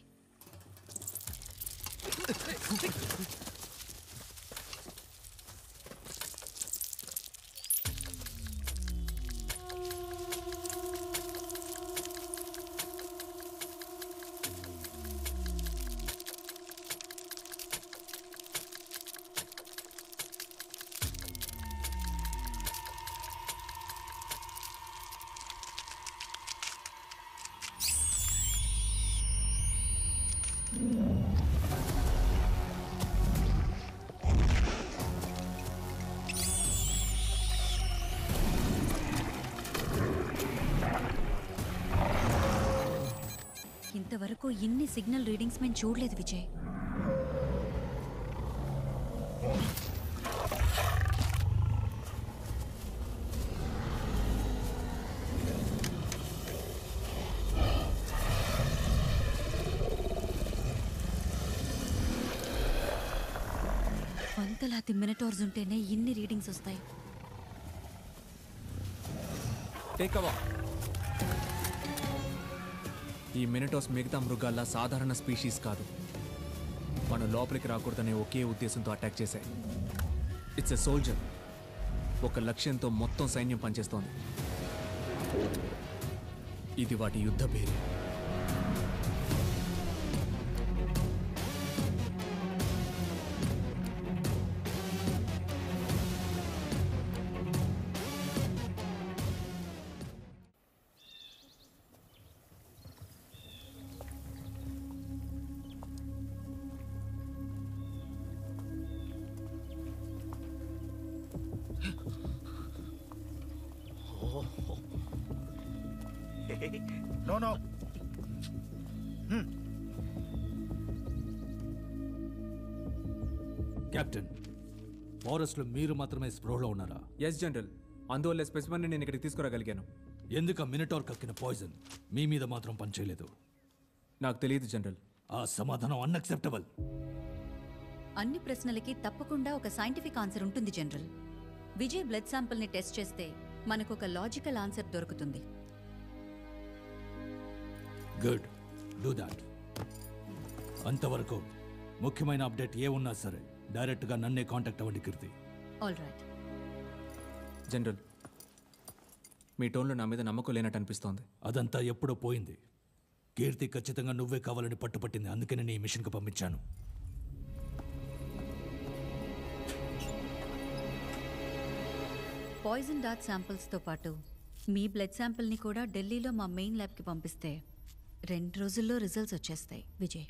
ఇంతవరకు ఇన్ని సిగ్నల్ రీడింగ్స్ మేము చూడలేదు విజయ్ వందలాది మినిటోర్స్ ఉంటేనే ఇన్ని రీడింగ్స్ వస్తాయి టేక్ అవా ఈ మినిటోస్ మిగతా మృగాల్లా సాధారణ స్పీషీస్ కాదు మనం లోపలికి రాకూడదనే ఒకే ఉద్దేశంతో అటాక్ చేశాయి ఇట్స్ ఎ సోల్జర్ ఒక లక్ష్యంతో మొత్తం సైన్యం పనిచేస్తోంది ఇది వాటి యుద్ధ పేరు నో నో కెప్టెన్ ఫారెస్ట్లో మీరు మాత్రమే స్ప్రోలో ఉన్నారా ఎస్ జనరల్ అందువల్ల స్పెసిమన్ని నేను ఇక్కడికి తీసుకురాగలిగాను ఎందుకు ఆ మినటార్ కక్కిన పాయిజన్ మీ మీద మాత్రం పనిచేయలేదు నాకు తెలియదు జనరల్ ఆ సమాధానం అన్అక్సెప్టబుల్ అన్ని ప్రశ్నలకి తప్పకుండా ఒక సైంటిఫిక్ ఆన్సర్ ఉంటుంది జనరల్ విజయ్ బ్లడ్ శాంపిల్ని టెస్ట్ చేస్తే మనకు ఒక లాజికల్ ఆన్సర్ దొరుకుతుంది గుడ్ డూ దాట్ అంతవరకు ముఖ్యమైన అప్డేట్ ఏ ఉన్నా సరే డైరెక్ట్గా నన్నే కాంటాక్ట్ అవ్వండి కీర్తి ఆల్ రైట్ జనరల్ మీ టోన్లో నా మీద నమ్మకం లేనట్టు అనిపిస్తోంది అదంతా ఎప్పుడో పోయింది కీర్తి ఖచ్చితంగా నువ్వే కావాలని పట్టుపట్టింది అందుకని నీ మిషన్కి పంపించాను పాయిజన్ డాట్ శాంపిల్స్తో పాటు మీ బ్లడ్ శాంపిల్ని కూడా ఢిల్లీలో మా మెయిన్ ల్యాబ్కి పంపిస్తే రెండు రోజుల్లో రిజల్ట్స్ వచ్చేస్తాయి విజయ్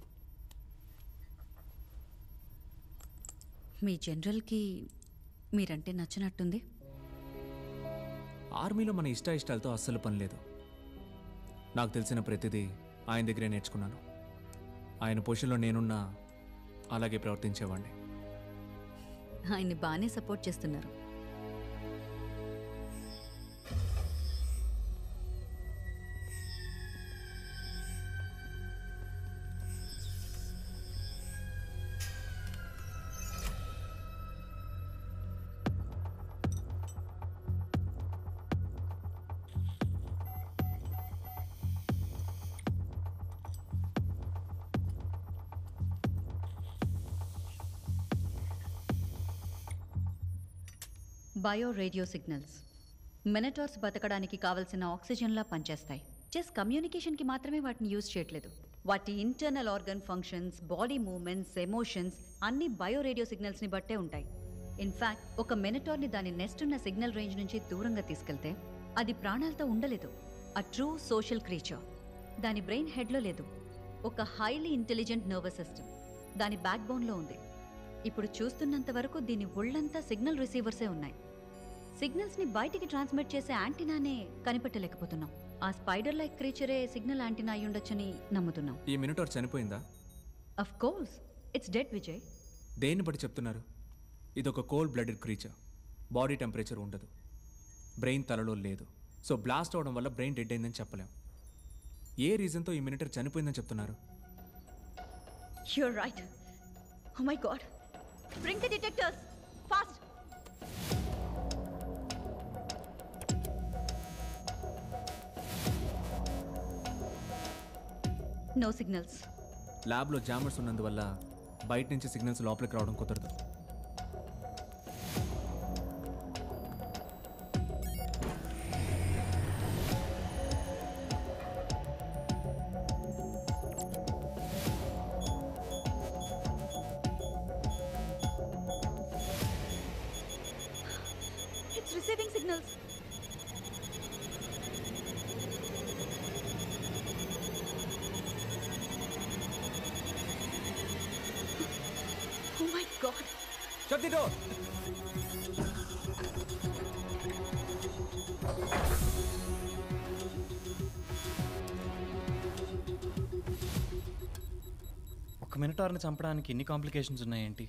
మీ జనరల్కి మీరంటే నచ్చినట్టుంది ఆర్మీలో మన ఇష్ట ఇష్టాలతో అస్సలు పని లేదు నాకు తెలిసిన ప్రతిదీ ఆయన దగ్గరే నేర్చుకున్నాను ఆయన పొజిషన్లో నేనున్నా అలాగే ప్రవర్తించేవాడిని ఆయన్ని బాగానే సపోర్ట్ చేస్తున్నారు బయో రేడియో సిగ్నల్స్ మినటార్స్ బతకడానికి కావలసిన ఆక్సిజన్లా పనిచేస్తాయి జస్ట్ కమ్యూనికేషన్కి మాత్రమే వాటిని యూజ్ చేయట్లేదు వాటి internal organ functions body movements emotions అన్ని బయో రేడియో సిగ్నల్స్ని బట్టే ఉంటాయి ఇన్ఫ్యాక్ట్ ఒక మినటార్ని దాని నెస్ట్ ఉన్న సిగ్నల్ రేంజ్ నుంచి దూరంగా తీసుకెళ్తే అది ప్రాణాలతో ఉండలేదు అ ట్రూ సోషల్ క్రీచర్ దాని బ్రెయిన్ హెడ్లో లేదు ఒక హైలీ ఇంటెలిజెంట్ నర్వస్ సిస్టమ్ దాని బ్యాక్ బోన్లో ఉంది ఇప్పుడు చూస్తున్నంత వరకు దీని ఒళ్ళంతా సిగ్నల్ రిసీవర్సే ఉన్నాయి సిగ్నల్స్ ని బయటికి ట్రాన్స్మిట్ చేసే యాంటీనానే కనిపెట్టలేకపోతున్నాం ఆ స్పైడర్ లైక్ క్రీచరే సిగ్నల్ యాంటీనా అయి ఉండొచ్చని నమ్ముతున్నాం ఈ మినిటోర్ చనిపోయిందా of course it's dead Vijay దేన్ని బట్టి చెప్తున్నారు ఇది ఒక cold blooded creature body temperature ఉండదు బ్రెయిన్ తలలో లేదు సో బ్లాస్ట్ అవడం వల్ల బ్రెయిన్ డెడ్ అయిందని చెప్పలేం ఏ రీజన్తో ఈ మినిటర్ చనిపోయిందని చెప్తున్నారు you're right oh my god bring the detectors fast no signals ల్యాబ్లో జామర్స్ ఉన్నందువల్ల బయట నుంచి సిగ్నల్స్ లోపలికి రావడం కుదరదు it's receiving signals oh my god Shut the door! ఒక మినిటార్ని చంపడానికి ఎన్ని కాంప్లికేషన్స్ ఉన్నాయేంటి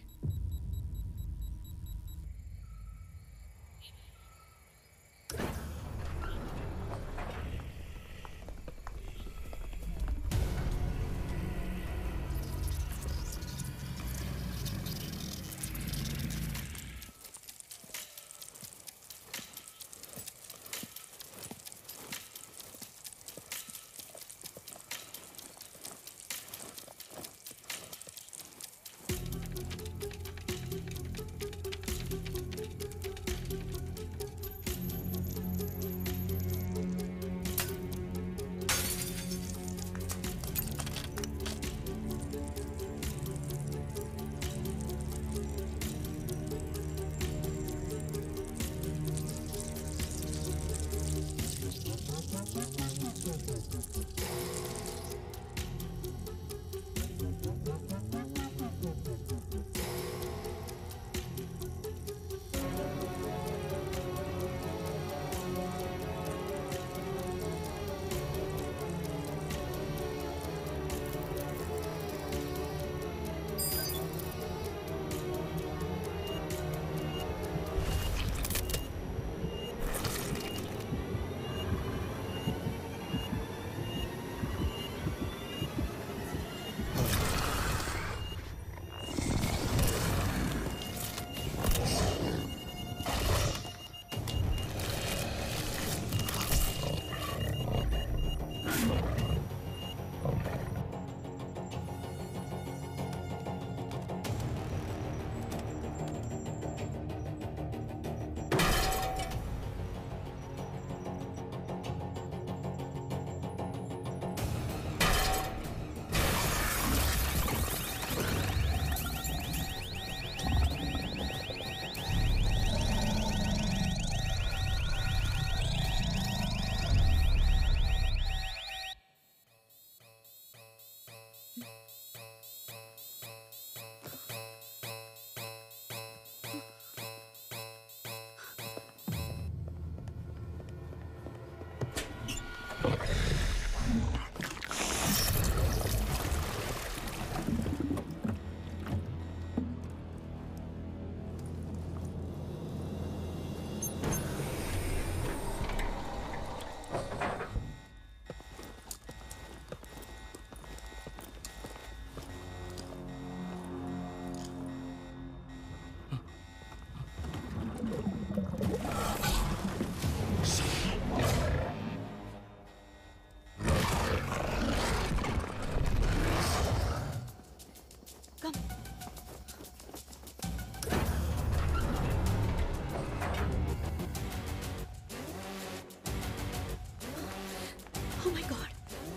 ఓ మై గాడ్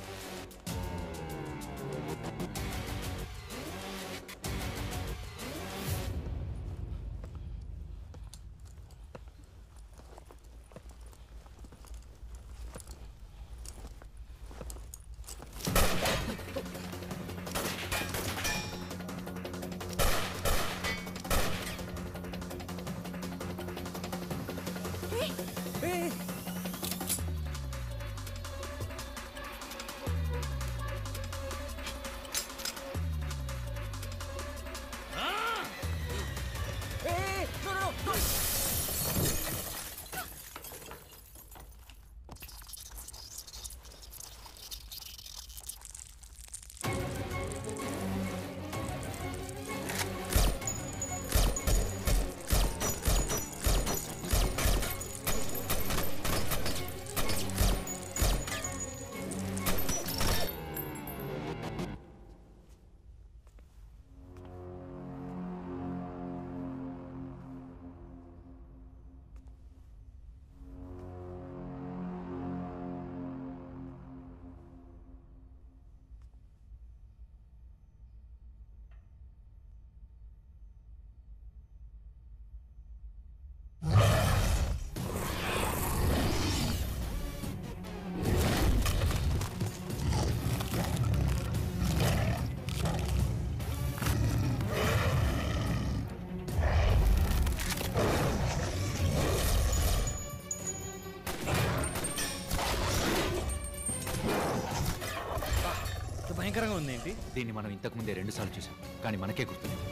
ఇంత భయంకరంగా ఉంది ఏంటి దీన్ని మనం ఇంతకు ముందే రెండు సార్లు చూసాం కానీ మనకే గుర్తులేదు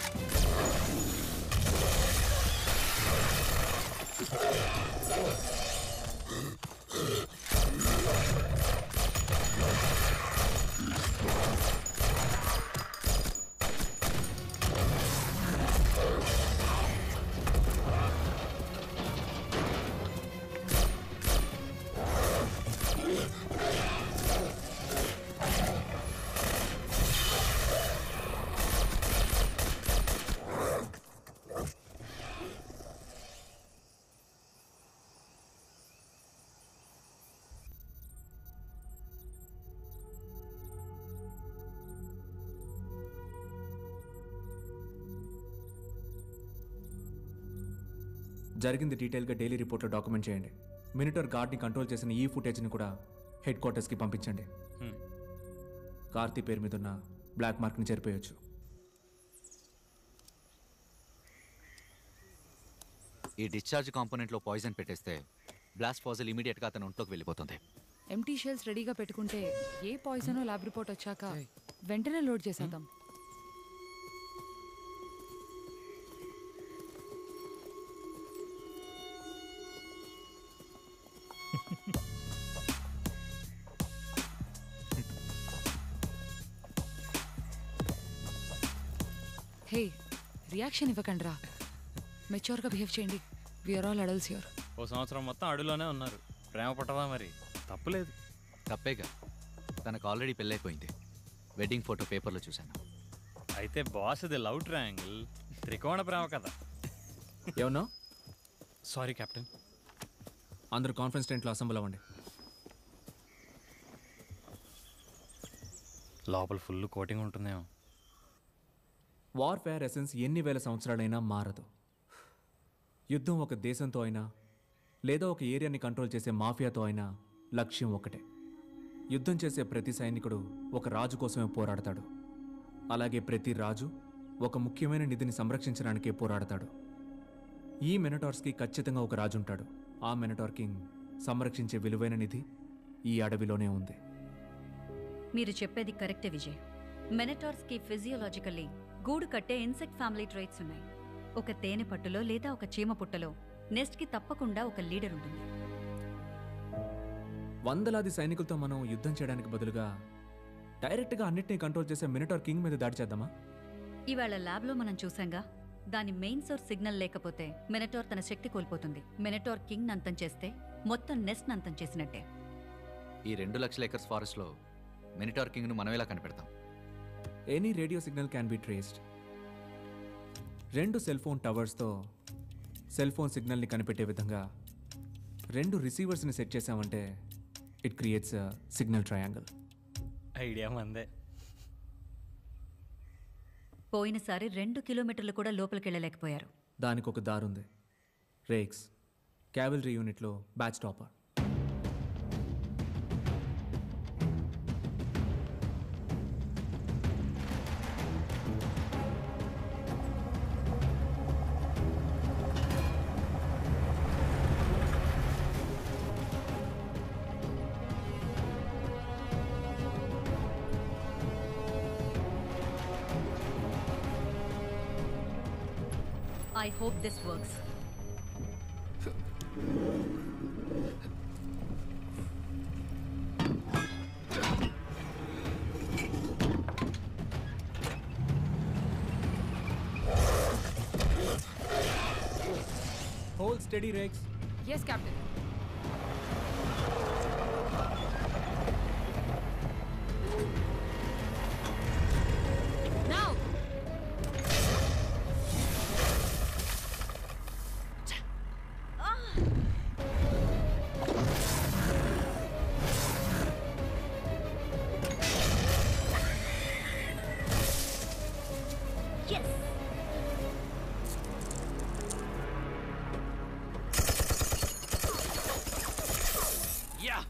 జరిగింది డీటెయిల్గా డైలీ రిపోర్ట్లో డాక్యుమెంట్ చేయండి మినిటర్ గార్డ్ని కంట్రోల్ చేసిన ఈ ఫుటేజ్ని కూడా హెడ్ క్వార్టర్స్కి పంపించండి Hmm. కార్తీ పేరు మీద ఉన్న బ్లాక్ మార్క్ని చేరిపోయొచ్చు ఈ డిశ్చార్జ్ కాంపోనెంట్లో పాయిజన్ పెట్టేస్తే బ్లాస్ట్ ఫాజల్ ఇమీడియట్గా అతని ఒంట్లోకి వెళ్ళిపోతుంది ఎంటీ షెల్స్ రెడీగా పెట్టుకుంటే ఏ పాయిజనో ల్యాబ్ రిపోర్ట్ వచ్చాక వెంటనే లోడ్ చేసేద్దాం హే రియాక్షన్ ఇవ్వకండ్రా మెచ్యూర్గా బిహేవ్ చేయండి విఆర్ ఆల్ అడల్ట్స్ యూర్ ఓ సంవత్సరం మొత్తం అడుగులోనే ఉన్నారు ప్రేమ పట్టదా మరి తప్పులేదు తప్పేగా తనకు ఆల్రెడీ పెళ్ళైపోయింది వెడ్డింగ్ ఫోటో పేపర్లో చూశాను అయితే బాస్ ఇది లవ్ ట్రయాంగిల్ త్రికోణ ప్రేమ కదా ఏమన్నా సారీ కెప్టెన్ అందరూ కాన్ఫరెన్స్ టెంట్లో అసెంబ్ల్ అవ్వండి లోపల ఫుల్ కోటింగ్ ఉంటుందేమో వార్ఫేర్ ఎసెన్స్ ఎన్ని వేల సంవత్సరాలైనా మారదు యుద్ధం ఒక దేశంతో అయినా లేదా ఒక ఏరియాని కంట్రోల్ చేసే మాఫియాతో అయినా లక్ష్యం ఒకటే యుద్ధం చేసే ప్రతి సైనికుడు ఒక రాజు కోసమే పోరాడతాడు అలాగే ప్రతి రాజు ఒక ముఖ్యమైన నిధిని సంరక్షించడానికే పోరాడతాడు ఈ మెనటార్స్కి ఖచ్చితంగా ఒక రాజు ఉంటాడు ఆ మెనటార్ కింగ్ సంరక్షించే విలువైన నిధి ఈ అడవిలోనే ఉంది మీరు చెప్పేది కరెక్టే విజయ్ మెనటార్స్కి ఫిజియోలాజికల్లీ గూడు కట్టే ఇన్సెక్ట్ ఫ్యామిలీ ట్రైట్స్ ఉన్నాయి ఒక తేనె పట్టులో లేదా ఒక చీమ పుట్టలో నెస్ట్కి తప్పకుండా ఒక లీడర్ ఉంటుంది వందలాది సైనికులతో మనం యుద్ధం చేయడానికి బదులుగా డైరెక్ట్గా అన్నిటినీ కంట్రోల్ చేసే మినిటార్ కింగ్ మీద దాడి చేద్దామా ఇవాళ ల్యాబ్లో మనం చూసాంగా దాని మెయిన్ సోర్స్ సిగ్నల్ లేకపోతే మెనటోర్ తన శక్తి కోల్పోతుంది మెనటోర్ కింగ్ అంతం చేస్తే మొత్తం నెస్ట్ అంతం చేసినట్టే ఈ రెండు లక్షల ఎకర్స్ ఫారెస్ట్లో మినిటార్ కింగ్ను మనం ఎలా కనిపెడతాం any radio signal can be traced రెండు సెల్ ఫోన్ టవర్స్తో సెల్ ఫోన్ సిగ్నల్ని కనిపెట్టే విధంగా రెండు రిసీవర్స్ని సెట్ చేశామంటే it creates signal triangle idea మందే పోయినసారి రెండు కిలోమీటర్లు కూడా లోపలికి వెళ్ళలేకపోయారు దానికి ఒక దారుంది రేక్స్ క్యావెలరీ యూనిట్లో batch topper I hope this works hold steady Rex yes captain Now! Yes! Yeah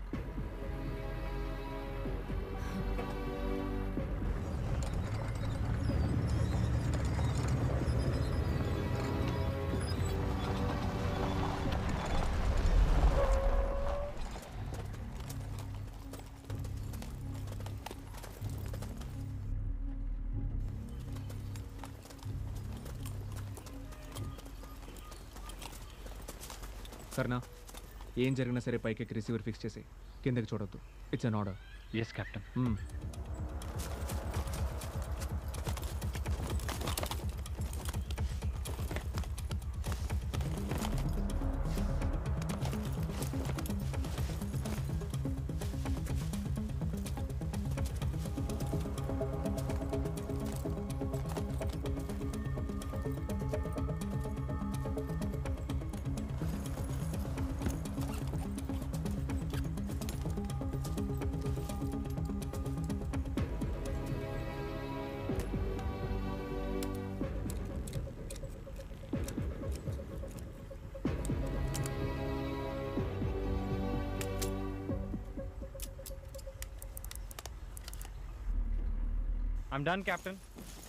సరేనా ఏం జరిగినా సరే పైకి రిసీవర్ ఫిక్స్ చేసి కిందకి చూడొద్దు it's an order yes captain I'm done captain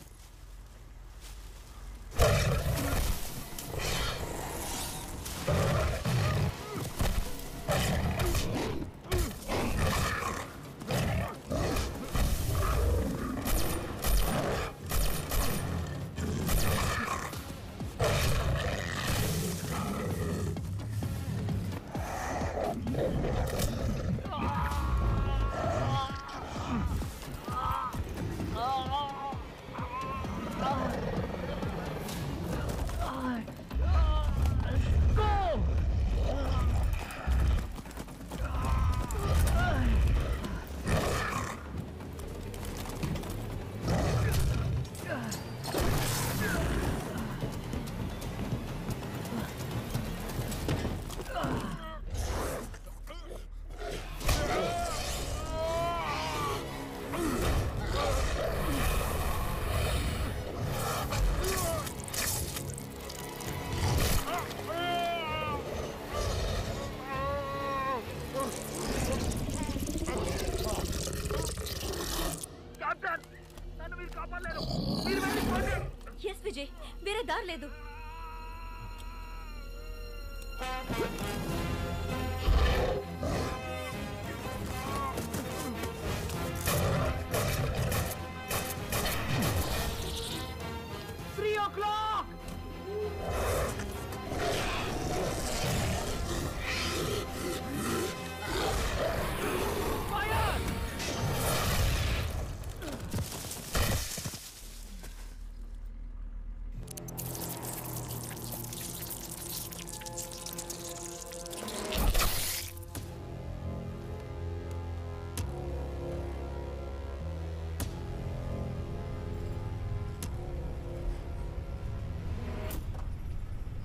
yes Vijay వేరే దారి లేదు Three o'clock! Fire!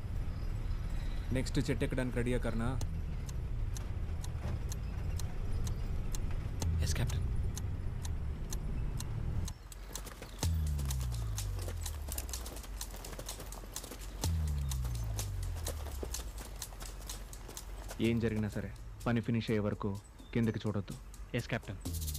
నెక్స్ట్ చెట్టు ఎక్కడానికి రెడీయా కర్నా ఏం జరిగినా సరే పని ఫినిష్ అయ్యే వరకు కిందకి చూడొద్దు ఎస్ కెప్టెన్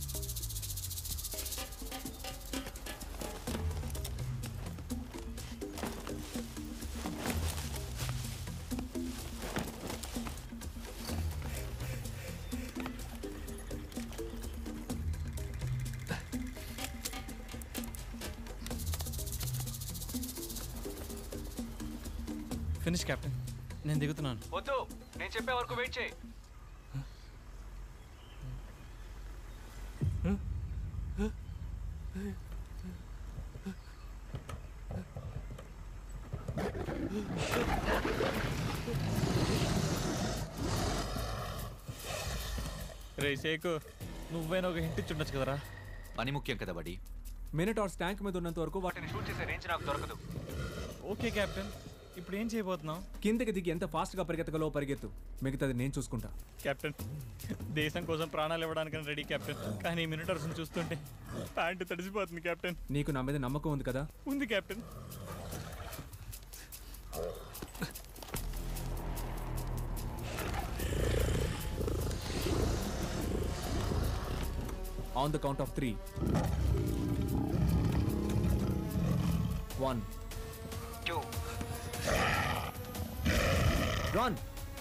ఫినిష్ కెప్టెన్ నేను దిగుతున్నాను వద్దు నేను చెప్పే వరకు వెయిట్ చేయి రే షేకు నువ్వేనా ఒక హింట్ ఇచ్చుండొచ్చు కదరా పని ముఖ్యం కదా బడి మినిటార్స్ ట్యాంక్ మీద ఉన్నంత వరకు వాటిని షూట్ చేసే రేంజ్ నాకు దొరకదు ఓకే కెప్టెన్ ఇప్పుడు ఏం చేయబోతున్నావు కిందకి దిగి ఎంత ఫాస్ట్గా పరిగెత్తగలో పరిగెత్తు మిగతాది నేను చూసుకుంటా కెప్టెన్ దేశం కోసం ప్రాణాలు ఇవ్వడానికి రెడీ కెప్టెన్ కానీ ఈ మినిటర్స్ చూస్తుంటే ప్యాంటు తడిసిపోతుంది కెప్టెన్ నీకు నా మీద నమ్మకం ఉంది కదా ఉంది captain on the count of three one two run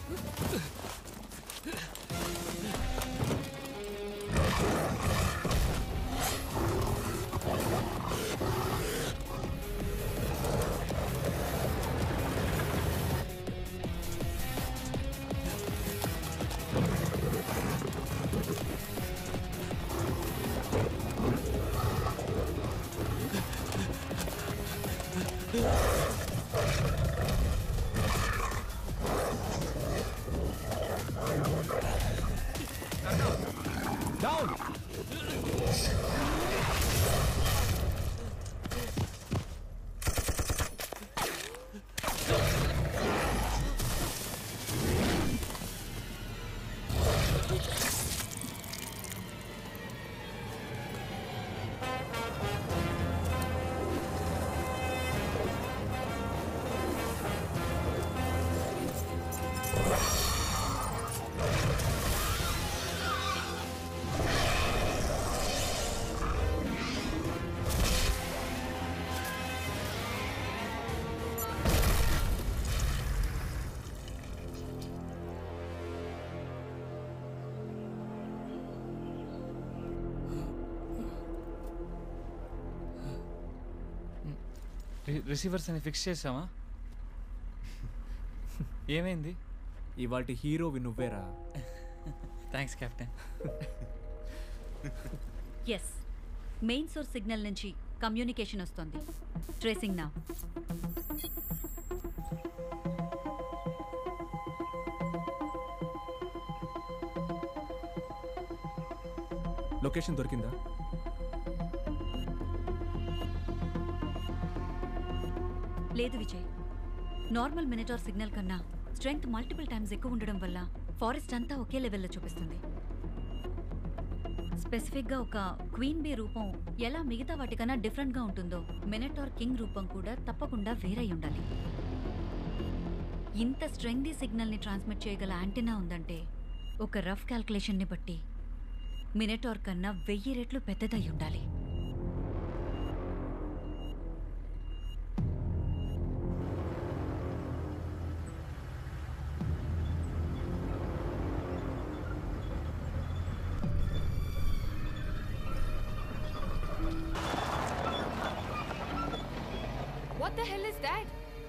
down receivers అని ఫిక్స్ చేసామా ఏమైంది ఇవాటి హీరోవి నువ్వేరా thanks captain yes main source signal నుంచి కమ్యూనికేషన్ వస్తుంది ట్రేసింగ్ నా లొకేషన్ దొరికిందా లేదు విజయ్ నార్మల్ మినిటార్ సిగ్నల్ కన్నా స్ట్రెంగ్త్ మల్టిపుల్ టైమ్స్ ఎక్కువ ఉండడం వల్ల ఫారెస్ట్ అంతా ఒకే లెవెల్లో చూపిస్తుంది స్పెసిఫిక్గా ఒక క్వీన్ బీ రూపం ఎలా మిగతా వాటికన్నా డిఫరెంట్గా ఉంటుందో మినిటార్ కింగ్ రూపం కూడా తప్పకుండా వేరై ఉండాలి ఇంత స్ట్రెంగ్దీ సిగ్నల్ని ట్రాన్స్మిట్ చేయగల యాంటెనా ఉందంటే ఒక రఫ్ క్యాల్కులేషన్ని బట్టి మినిటార్ కన్నా వెయ్యి రెట్లు పెద్దదై ఉండాలి What the hell is that?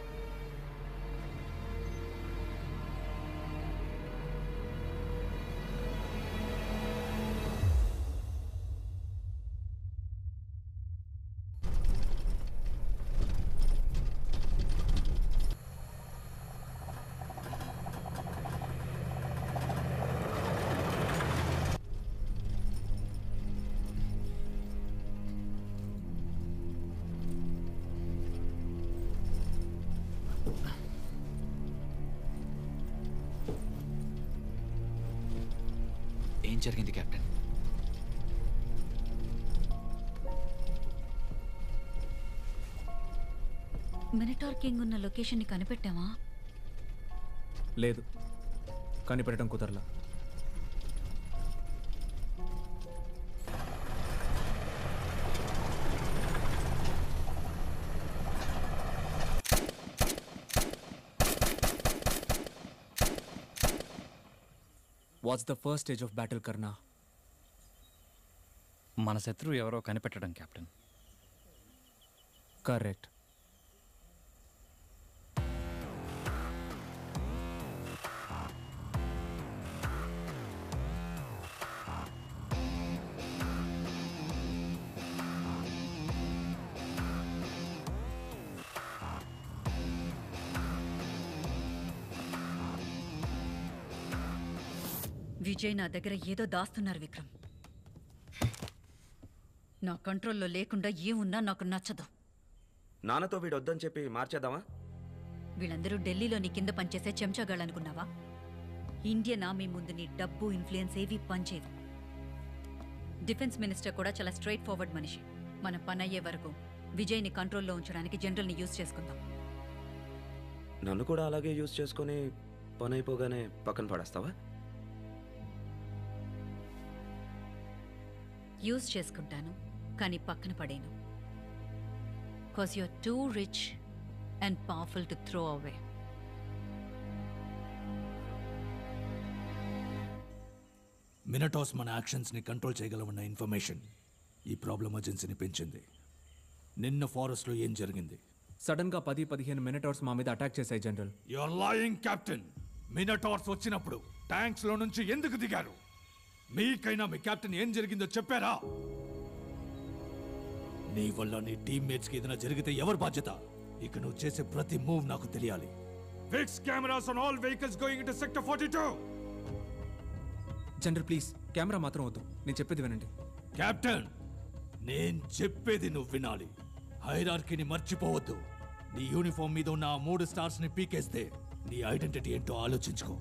ఏం జరిగింది కెప్టెన్ మినిటార్ కింగ్ ఉన్న లొకేషన్ని కనిపెట్టామా లేదు కనిపెట్టడం కుదరలా what's the first stage of battle Karna మన శత్రువు ఎవరో కనిపెట్టడం కెప్టెన్ కరెక్ట్ విజయ్ నా దగ్గర ఏదో దాస్తున్నారు విక్రమ్ నా కంట్రోల్లో లేకుండా ఏమున్నా నాకు నచ్చదు నాన్నతో వీడు వద్దని చెప్పి మార్చేద్దామా వీళ్ళందరూ ఢిల్లీలో నీ కింద పనిచేసే చెంచాగాళ్ళనుకున్నావా ఇండియన్ ఆర్మీ ముందు నీ డబ్బు ఇన్ఫ్లుయెన్స్ ఏవీ పనిచేయదు డిఫెన్స్ మినిస్టర్ కూడా చాలా స్ట్రైట్ ఫార్వర్డ్ మనిషి మన పని అయ్యే వరకు విజయ్ని కంట్రోల్లో ఉంచడానికి జనరల్ని యూజ్ చేసుకుందాం నన్ను కూడా అలాగే యూజ్ చేసుకొని పని అయిపోగానే పక్కన పడేస్తావా యూజ్ చేసుకుంటాను కానీ పక్కన పడేను cause you're too rich and powerful to throw away minotaurs మన యాక్షన్స్ని కంట్రోల్ చేయగలమన్న ఇన్ఫర్మేషన్ ఈ ప్రాబ్లం ఎమర్జెన్సీని పెంచింది నిన్న ఫారెస్ట్లో ఏం జరిగింది సడన్ గా పది పదిహేను మినిటర్స్ మా మీద అటాక్ చేశాయి general your lying captain minotaurs వచ్చినప్పుడు ట్యాంక్స్ లో నుంచి ఎందుకు దిగారు మీకైనా మీ కెప్టెన్ ఏం జరిగిందో చెప్పారా నీ వల్ల నీ టీమ్మేట్స్ కి ఏదైనా జరిగితే ఎవరు బాధ్యత ఇక నువ్వు చేసే ప్రతి మూవ్ నాకు తెలియాలి fix cameras on all vehicles going into sector 42 general please camera మాత్రం వద్దు నేను చెప్పేది వినండి కెప్టెన్ నేను చెప్పేది నువ్వు వినాలి హైరార్కీని మర్చిపోవద్దు నీ యూనిఫామ్ మీద ఉన్న ఆ మూడు స్టార్స్ ని పీకేస్తే నీ ఐడెంటిటీ ఏంటో ఆలోచించుకో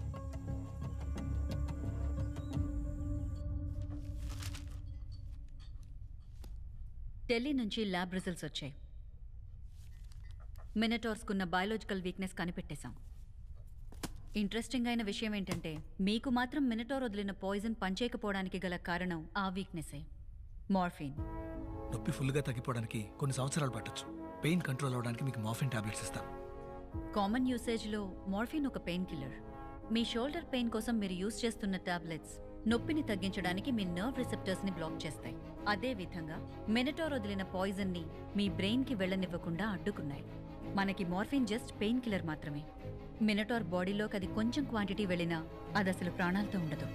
ఢిల్లీ నుంచి ల్యాబ్ రిజల్ట్స్ వచ్చాయి మినటార్స్కున్న బయాలజికల్ వీక్నెస్ కనిపెట్టేశాం ఇంట్రెస్టింగ్ అయిన విషయం ఏంటంటే మీకు మాత్రం మినటార్ వదిలిన పాయిజన్ పనిచేయకపోవడానికి గల కారణం ఆ వీక్నెసే మార్ఫిన్ నొప్పి ఫుల్గా తగ్గిపోవడానికి కొన్ని సంవత్సరాలు పట్టొచ్చు పెయిన్ కంట్రోల్ అవడానికి మీకు మార్ఫిన్ టాబ్లెట్స్ ఇస్తాను కామన్ యూసేజ్లో మార్ఫిన్ ఒక పెయిన్ కిల్లర్ మీ షోల్డర్ పెయిన్ కోసం మీరు యూజ్ చేస్తున్న టాబ్లెట్స్ నొప్పిని తగ్గించడానికి మీ నర్వ్ రిసెప్టర్స్ని బ్లాక్ చేస్తాయి అదే విధంగా మెనటార్ వదిలిన పాయిజన్ని మీ బ్రెయిన్కి వెళ్ళనివ్వకుండా అడ్డుకున్నాయి మనకి మార్ఫిన్ జస్ట్ పెయిన్ కిల్లర్ మాత్రమే మినటార్ బాడీలోకి అది కొంచెం క్వాంటిటీ వెళ్ళినా అది అసలు ప్రాణాలతో ఉండదు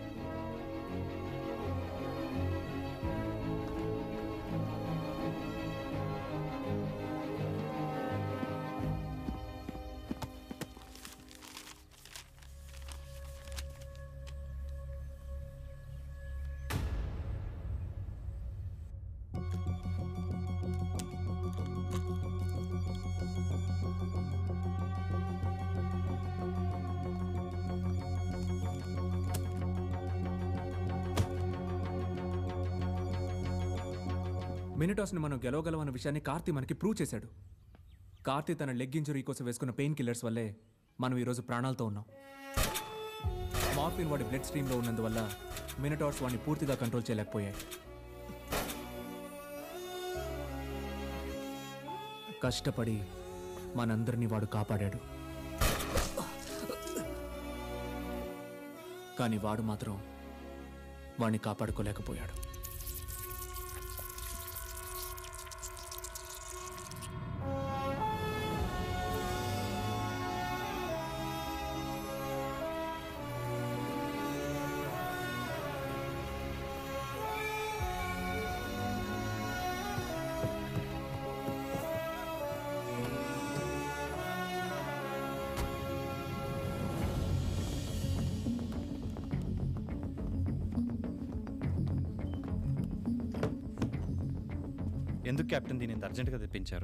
మినిటాస్ని మనం గెలవగలం అన్న విషయాన్ని కార్తీ మనకి ప్రూవ్ చేశాడు కార్తీ తన లెగ్ ఇంజరీ కోసం వేసుకున్న పెయిన్ కిల్లర్స్ వల్లే మనం ఈరోజు ప్రాణాలతో ఉన్నాం మార్ఫిన్ వాడి బ్లడ్ స్ట్రీమ్లో ఉన్నందువల్ల మినిటార్స్ వాడిని పూర్తిగా కంట్రోల్ చేయలేకపోయాయి కష్టపడి మనందరినీ వాడు కాపాడాడు కానీ వాడు మాత్రం వాడిని కాపాడుకోలేకపోయాడు ఎందుకు కెప్టెన్ దీన్ని ఇంత అర్జెంటుగా తెప్పించారు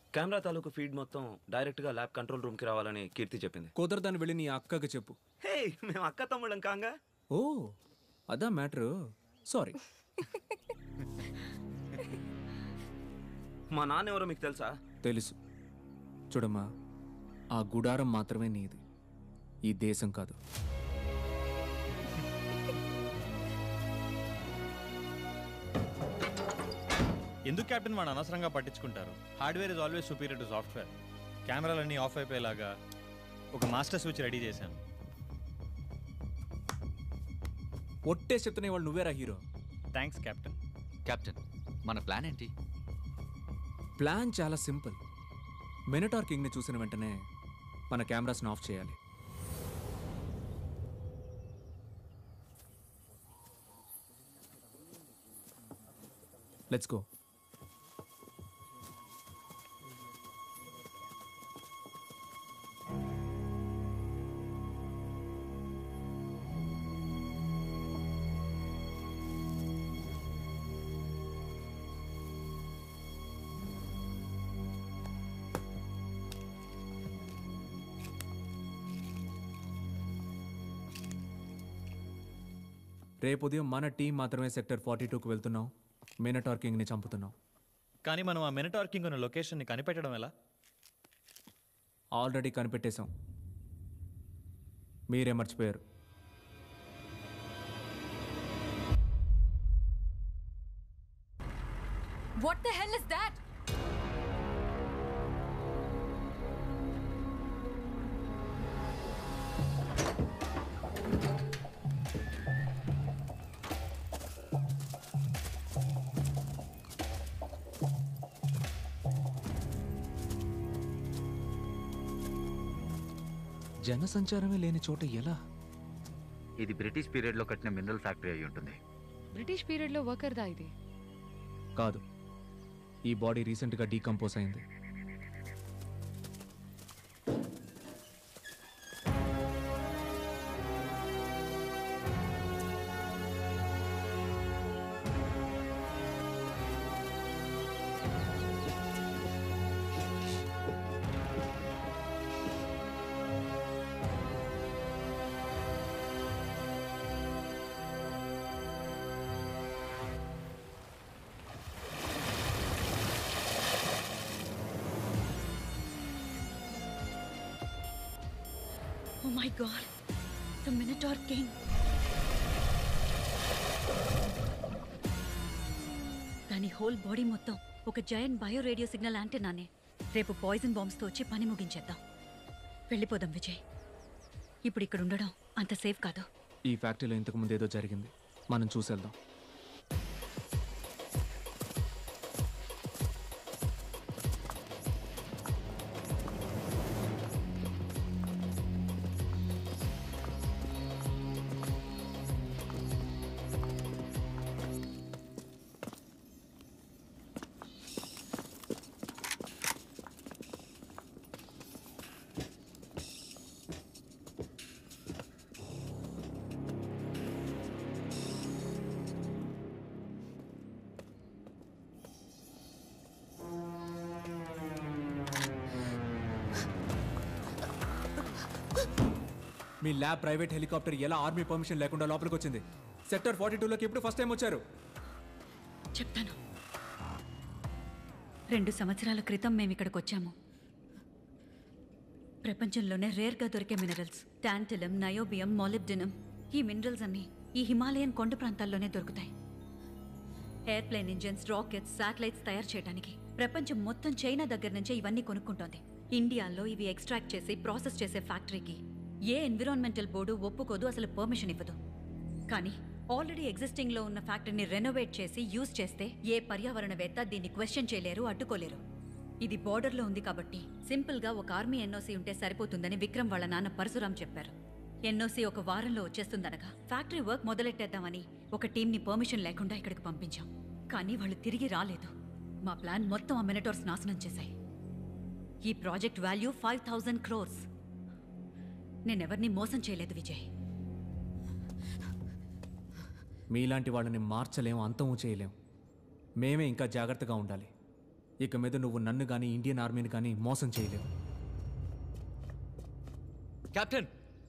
కెమెరా తాలూకు ఫీడ్ మొత్తం డైరెక్ట్గా ల్యాబ్ కంట్రోల్ రూమ్కి రావాలని కీర్తి చెప్పింది కుదరదని వెళ్ళి నీ అక్కకి చెప్పు హే మేము అక్క తమ్ముళ్ళం కాంగా ఓ అదా మ్యాటర్ సారీ మా నాన్న ఎవరో మీకు తెలుసా తెలుసు చూడమ్మా ఆ గుడారం మాత్రమే నీది ఈ దేశం కాదు ఎందుకు కెప్టెన్ వాడు అనవసరంగా పట్టించుకుంటారు hardware is always superior to software కెమెరాలన్నీ ఆఫ్ అయిపోయేలాగా ఒక మాస్టర్ స్విచ్ రెడీ చేశాను ఒట్టే చెప్తున్నా వాళ్ళు నువ్వేరా హీరో థ్యాంక్స్ కెప్టెన్ కెప్టెన్ మన ప్లాన్ ఏంటి ప్లాన్ చాలా సింపుల్ మినటార్ కింగ్ని చూసిన వెంటనే మన కెమెరాస్ని ఆఫ్ చేయాలి లెట్స్ గో రేపు ఉదయం మన టీం మాత్రమే సెక్టర్ ఫార్టీ టూకి వెళ్తున్నాం మినటార్ కింగ్ని చంపుతున్నాం కానీ మనం ఆ మినటార్ కింగ్ ఉన్న లొకేషన్ని కనిపెట్టడం ఎలా ఆల్రెడీ కనిపెట్టేశాం మీరే మర్చిపోయారు What the hell is that? జనసంచారమే లేని చోట ఎలా ఇది బ్రిటిష్ పీరియడ్లో కట్టిన మినరల్ ఫ్యాక్టరీ అయి ఉంటుంది బ్రిటిష్ పీరియడ్లో వర్కర్దా ఇది కాదు ఈ బాడీ రీసెంట్గా డీకంపోజ్ అయింది oh my god the minotaur king దాని హోల్ బాడీ మొత్తం ఒక జయంట్ బయో రేడియో సిగ్నల్ యాంటెన్నానే రేపు పాయిజన్ బాంబ్స్తో వచ్చి పని ముగించేద్దాం వెళ్ళిపోదాం విజయ్ ఇప్పుడు ఇక్కడ ఉండడం అంత సేఫ్ కాదు ఈ ఫ్యాక్టరీలో ఇంతకు ముందు ఏదో జరిగింది మనం చూసేద్దాం మీ ల్యాబ్ ప్రైవేట్ హెలికాప్టర్ ఎలా ఆర్మీ పర్మిషన్ లేకుండా లోపలికి వచ్చింది సెక్టర్ ఫార్టీ టూలోకి ఎప్పుడు ఫస్ట్ టైం వచ్చారు చెప్తాను రెండు సంవత్సరాల క్రితం మేము ఇక్కడికి వచ్చాము ప్రపంచంలోనే రేర్గా దొరికే మినరల్స్ టాంటలం నయోబియం మాలిబ్డినం ఈ మినరల్స్ అన్ని ఈ హిమాలయన్ కొండ ప్రాంతాల్లోనే దొరుకుతాయి ఎయిర్ప్లేన్ ఇంజిన్స్ రాకెట్స్ శాటిలైట్స్ తయారు చేయడానికి ప్రపంచం మొత్తం చైనా దగ్గర నుంచే ఇవన్నీ కొనుక్కుంటోంది ఇండియాలో ఇవి ఎక్స్ట్రాక్ట్ చేసి ప్రాసెస్ చేసే ఫ్యాక్టరీకి ఏ ఎన్విరాన్మెంటల్ బోర్డు ఒప్పుకోదు అసలు పర్మిషన్ ఇవ్వదు కానీ ఆల్రెడీ ఎగ్జిస్టింగ్లో ఉన్న ఫ్యాక్టరీని రెనోవేట్ చేసి యూజ్ చేస్తే ఏ పర్యావరణవేత్త దీన్ని క్వశ్చన్ చేయలేరు అడ్డుకోలేరు ఇది బార్డర్లో ఉంది కాబట్టి సింపుల్గా ఒక ఆర్మీ ఎన్ఓసీ ఉంటే సరిపోతుందని విక్రమ్ వాళ్ళ నాన్న పరశురాం చెప్పారు ఎన్ఓసీ ఒక వారంలో వచ్చేస్తుందనగా ఫ్యాక్టరీ వర్క్ మొదలెట్టేద్దామని ఒక టీంని పర్మిషన్ లేకుండా ఇక్కడికి పంపించాం కానీ వాళ్ళు తిరిగి రాలేదు మా ప్లాన్ మొత్తం ఆ మినటోర్స్ నాశనం చేశాయి ఈ project value five thousand crores నేనెవరిని మోసం చేయలేదు విజయ్ మీలాంటి వాళ్ళని మార్చలేం అంతము చేయలేం మేమే ఇంకా జాగ్రత్తగా ఉండాలి ఇక మీద నువ్వు నన్ను కానీ ఇండియన్ ఆర్మీని కానీ మోసం చేయలేవు కెప్టెన్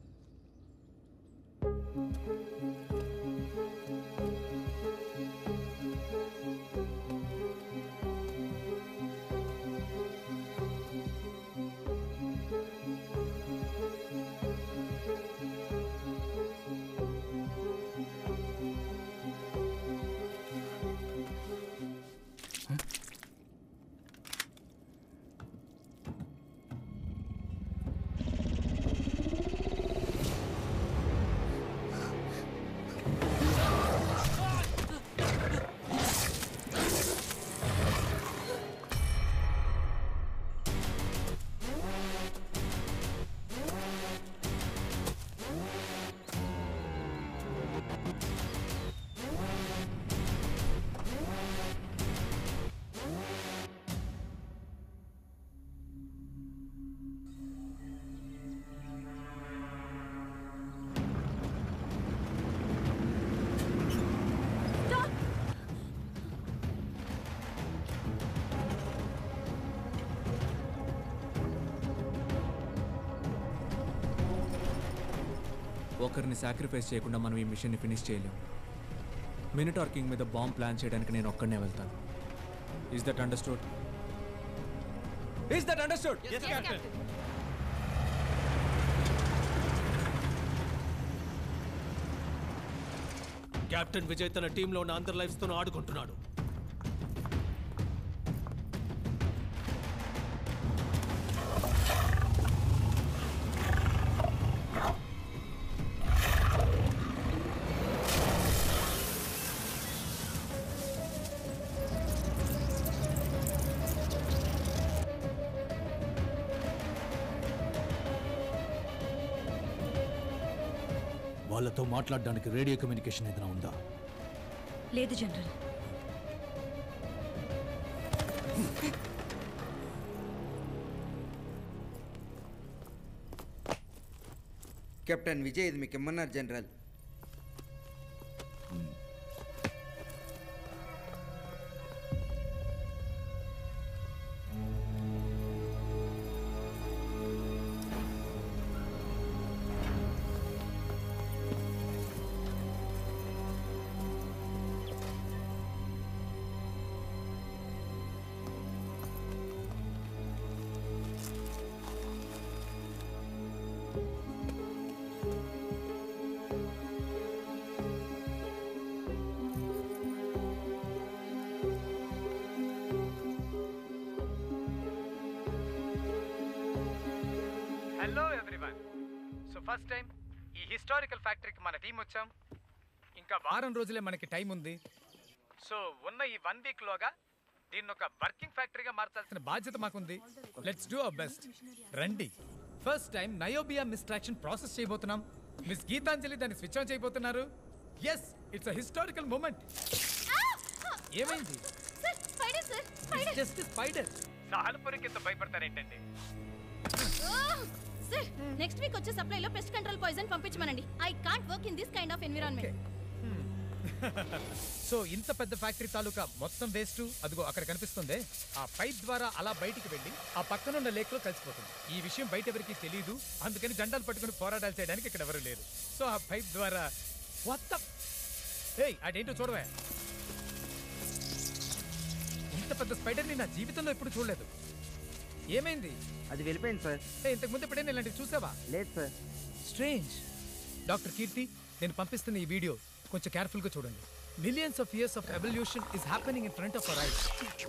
ఒకరిని సాక్రిఫైస్ చేయకుండా మనం ఈ మిషన్ని ఫినిష్ చేయలేం మినిటార్ కింగ్ మీద బాంబ్ ప్లాన్ చేయడానికి నేను ఒక్కడనే వెళ్తాను is that understood is that understood captain Vijay తన టీంలో ఉన్న అందరి లైఫ్స్తో ఆడుకుంటున్నాడు వాళ్ళతో మాట్లాడడానికి రేడియో కమ్యూనికేషన్ ఏదైనా ఉందా లేదు జనరల్ కెప్టెన్ విజయ్ ఇది మీకు ఇమ్మన్నారు general hello everyone so first time ఈ హిస్టారికల్ ఫ్యాక్టరీకి మన టీం వచ్చాం ఇంకా వారం రోజులే మనకి టైం ఉంది సో ఉన్న ఈ వన్ వీక్ లోగా దీన్ని ఒక వర్కింగ్ ఫ్యాక్టరీగా మార్చాల్సిన బాధ్యత మాకుంది లెట్స్ డూ అవర్ బెస్ట్ రండి first time niobium extraction process చేయబోతున్నాం మిస్ గీతాంజలి దాన్ని స్విచ్ ఆన్ చేయబోతున్నారు yes it's a historical moment ఏమైంది sir spider sir spider just spider సాహల్పురి కింద భయపడతారేంటండి సార్ నెక్స్ట్ వీక్ వచ్చే సప్లైలో పెస్ట్ కంట్రోల్ పాయిజన్ పంపించమనండి I can't work in this kind of environment so ఇంత పెద్ద ఫ్యాక్టరీ తాలూకా మొత్తం వేస్ట్ అదిగో అక్కడ కనిపిస్తుంది ఆ పైప్ ద్వారా అలా బయటికి వెళ్ళి ఆ పక్కనున్న లేక్ లో కలిసిపోతుంది ఈ విషయం బయట ఎవరికి తెలియదు అందుకని జెండాలు పట్టుకుని పోరాటాలు చేయడానికి ఇక్కడ ఎవరు లేరు సో ఆ పైప్ ద్వారా మొత్తం ఏయ్ అదేంటో చూడవే ఇంత పెద్ద స్పైడర్ ని నా జీవితంలో ఎప్పుడు చూడలేదు ఏమైంది అది వెళ్ళిపోయింది సార్ ఏ ఇంతకు ముందు ఎప్పుడైనా ఇలాంటివి చూసావా లేదు సార్ స్ట్రేంజ్ డాక్టర్ కీర్తి నేను పంపిస్తున్న ఈ వీడియో కొంచెం కేర్ఫుల్గా చూడండి millions of years of evolution is happening in front of our eyes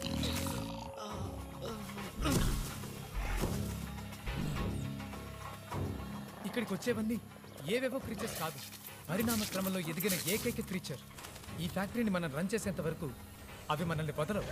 ఇక్కడికి వచ్చేవన్నీ ఏవేవో క్రీచర్స్ కాదు పరిణామ క్రమంలో ఎదిగిన ఏకైక క్రీచర్ ఈ ఫ్యాక్టరీని మనం రన్ చేసేంత వరకు అవి మనల్ని వదలవు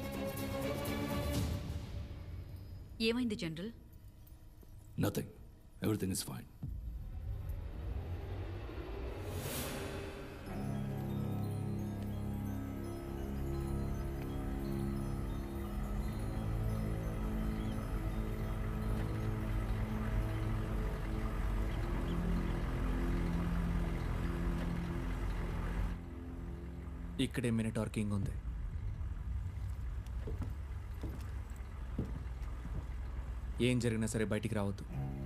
ఏమైంది general nothing everything is fine ఇక్కడే మినిటార్ కింగ్ ఉంది ఏం జరిగినా సరే బయటికి రావద్దు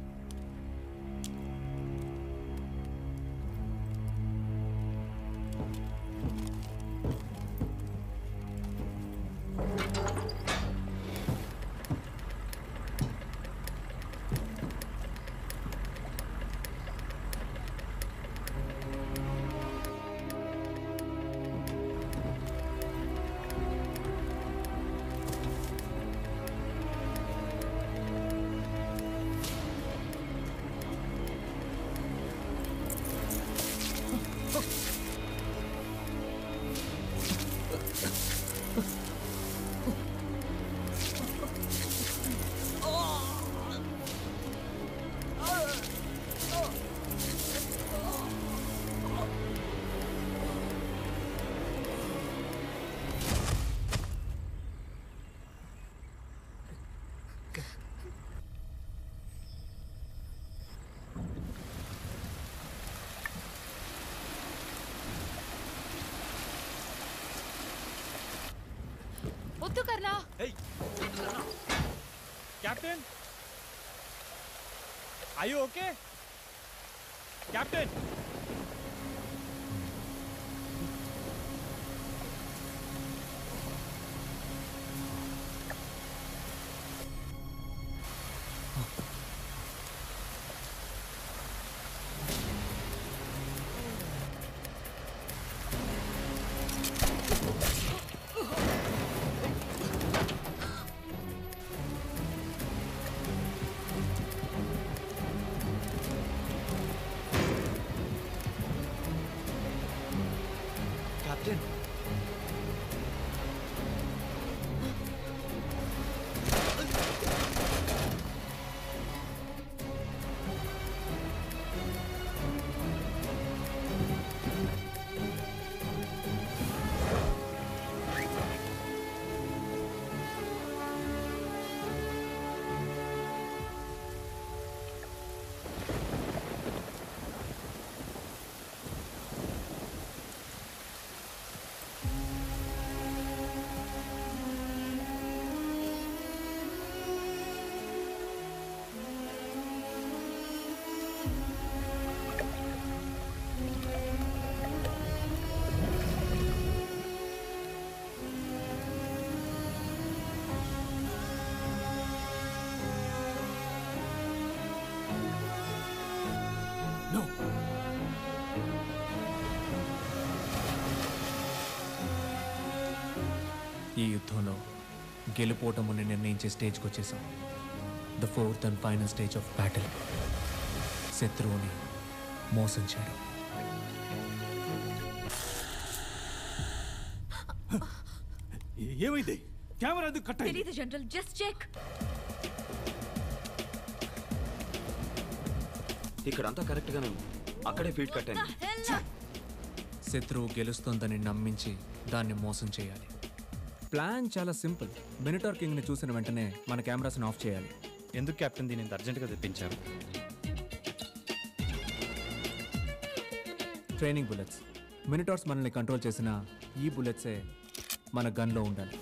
వద్దు కర్ణా కెప్టెన్ అయ్యో ఓకే కెప్టెన్ కెప్టెన్ నో ఈ యుద్ధంలో గెలుపోటముని నిర్ణయించే స్టేజ్కి వచ్చేసాం the fourth and final stage of battle శత్రువుని మోసం చేయడం ఏమైంది కెమెరా ఎందుకు కట్ అయింది తెలీదు జనరల్ జస్ట్ చెక్ ఇక్కడంతా కరెక్ట్గానే ఉంది అక్కడే ఫీడ్ కట్ అయింది శత్రువు గెలుస్తుందని నమ్మించి దాన్ని మోసం చేయాలి ప్లాన్ చాలా సింపుల్ మినిటార్ కింగ్ని చూసిన వెంటనే మన కెమెరాస్ని ఆఫ్ చేయాలి ఎందుకు కెప్టెన్ దీన్ని ఇంత అర్జెంటుగా తెప్పించారు ట్రైనింగ్ బుల్లెట్స్ మినిటార్స్ మనల్ని కంట్రోల్ చేసిన ఈ బుల్లెట్సే మన గన్లో ఉండాలి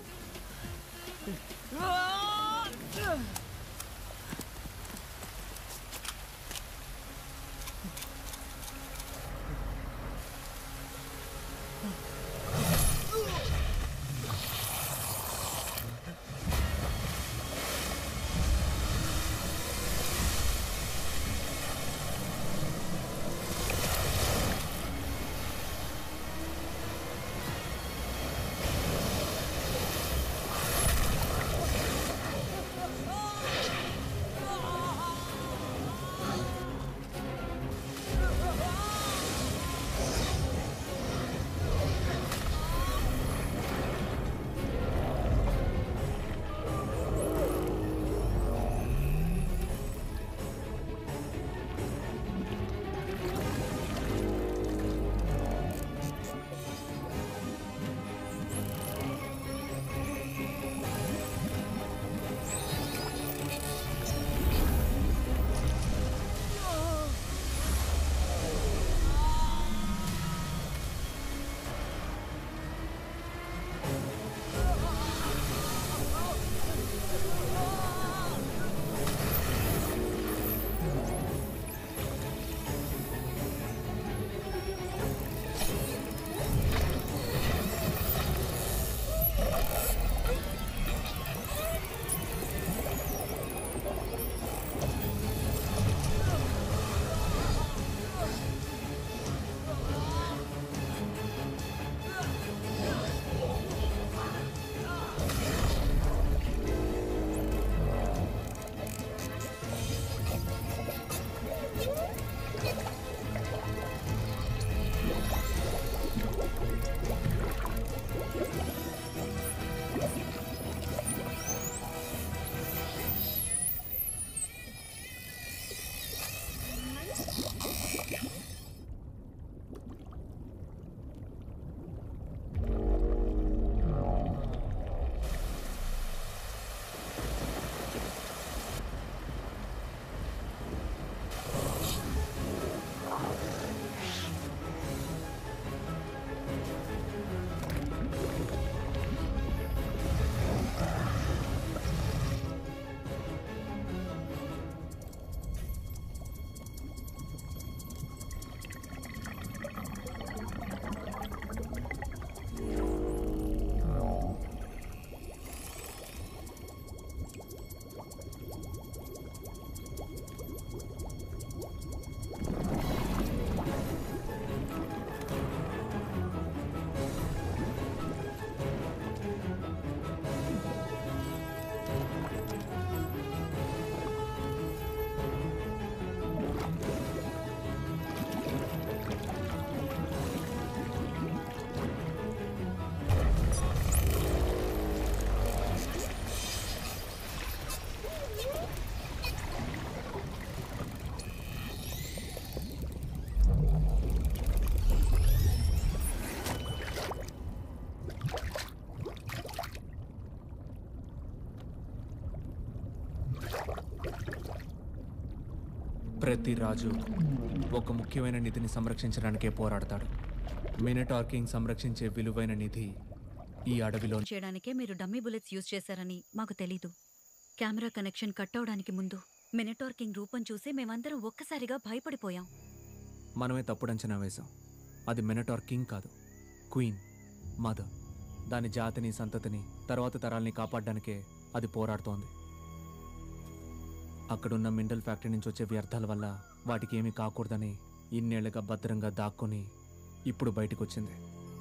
ప్రతి రాజు ఒక ముఖ్యమైన నిధిని సంరక్షించడానికే పోరాడతాడు మినటార్ కింగ్ సంరక్షించే విలువైన నిధి ఈ అడవిలో చేయడానికే మీరు డమ్మీ బుల్లెట్స్ యూజ్ చేశారని మాకు తెలీదు కెమెరా కనెక్షన్ కట్ అవడానికి ముందు మినటార్ కింగ్ రూపం చూసి మేమందరం ఒక్కసారిగా భయపడిపోయాం మనమే తప్పుడు అంచనా వేశాం అది మినటార్ కింగ్ కాదు క్వీన్ మదర్ దాని జాతిని సంతతిని తర్వాత తరాల్ని కాపాడడానికే అది పోరాడుతోంది అక్కడున్న మిండల్ ఫ్యాక్టరీ నుంచి వచ్చే వ్యర్థాల వల్ల వాటికి ఏమీ కాకూడదని ఇన్నేళ్లుగా భద్రంగా దాక్కుని ఇప్పుడు బయటకు వచ్చింది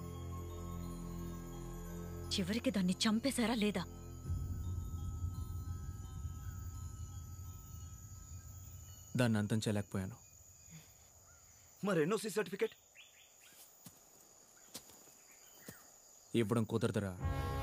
చివరికి దాన్ని చంపేశారా లేదా దాన్ని అంతం చేయలేకపోయాను మరి ఎన్ఓసి సర్టిఫికేట్ ఇవ్వడం కుదరదురా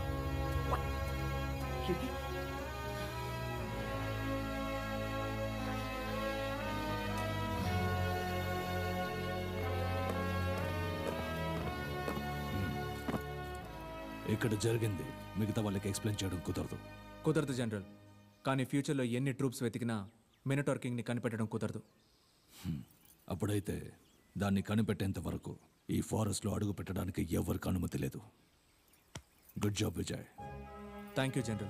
ఇక్కడ జరిగింది మిగతా వాళ్ళకి ఎక్స్ప్లెయిన్ చేయడం కుదరదు కుదరదు జనరల్ కానీ ఫ్యూచర్లో ఎన్ని ట్రూప్స్ వెతికినా మినటార్ కింగ్ని కనిపెట్టడం కుదరదు అప్పుడైతే దాన్ని కనిపెట్టేంత వరకు ఈ ఫారెస్ట్లో అడుగు పెట్టడానికి ఎవరికి అనుమతి లేదు good job Vijay thank you general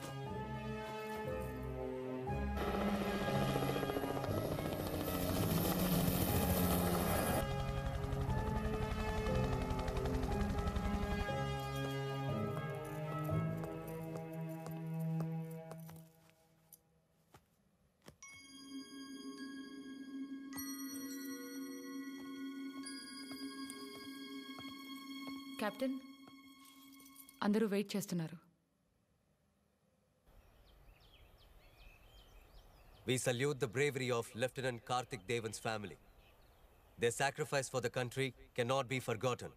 captain అందరూ వెయిట్ చేస్తున్నారు We salute the bravery of Lieutenant Karthik Devan's family. Their sacrifice for the country cannot be forgotten.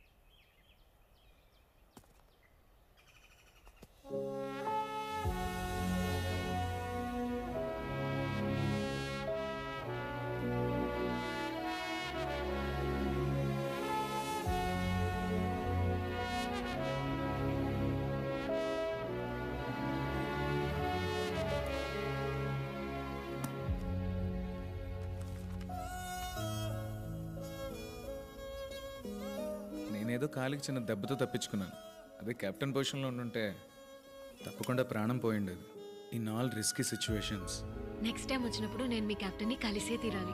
నేనేదో కాలికి చిన్న దెబ్బతో తప్పించుకున్నాను అదే కెప్టెన్ పొజిషన్లో ఉండుంటే తప్పకుండా ప్రాణం పోయిండేది in all risky situations next time వచ్చినప్పుడు నేను మీ కెప్టెన్ని కలిసే తీరాలి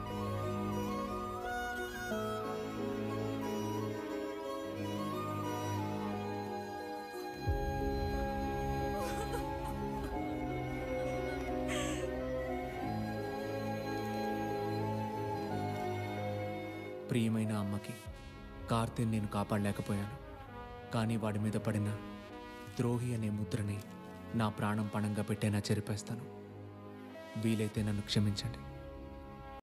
ప్రియమైన అమ్మకి కార్తీని నేను కాపాడలేకపోయాను కానీ వాడి మీద పడిన ద్రోహి అనే ముద్రని నా ప్రాణం పణంగా పెట్టేనా చెరిపేస్తాను వీలైతే నన్ను క్షమించండి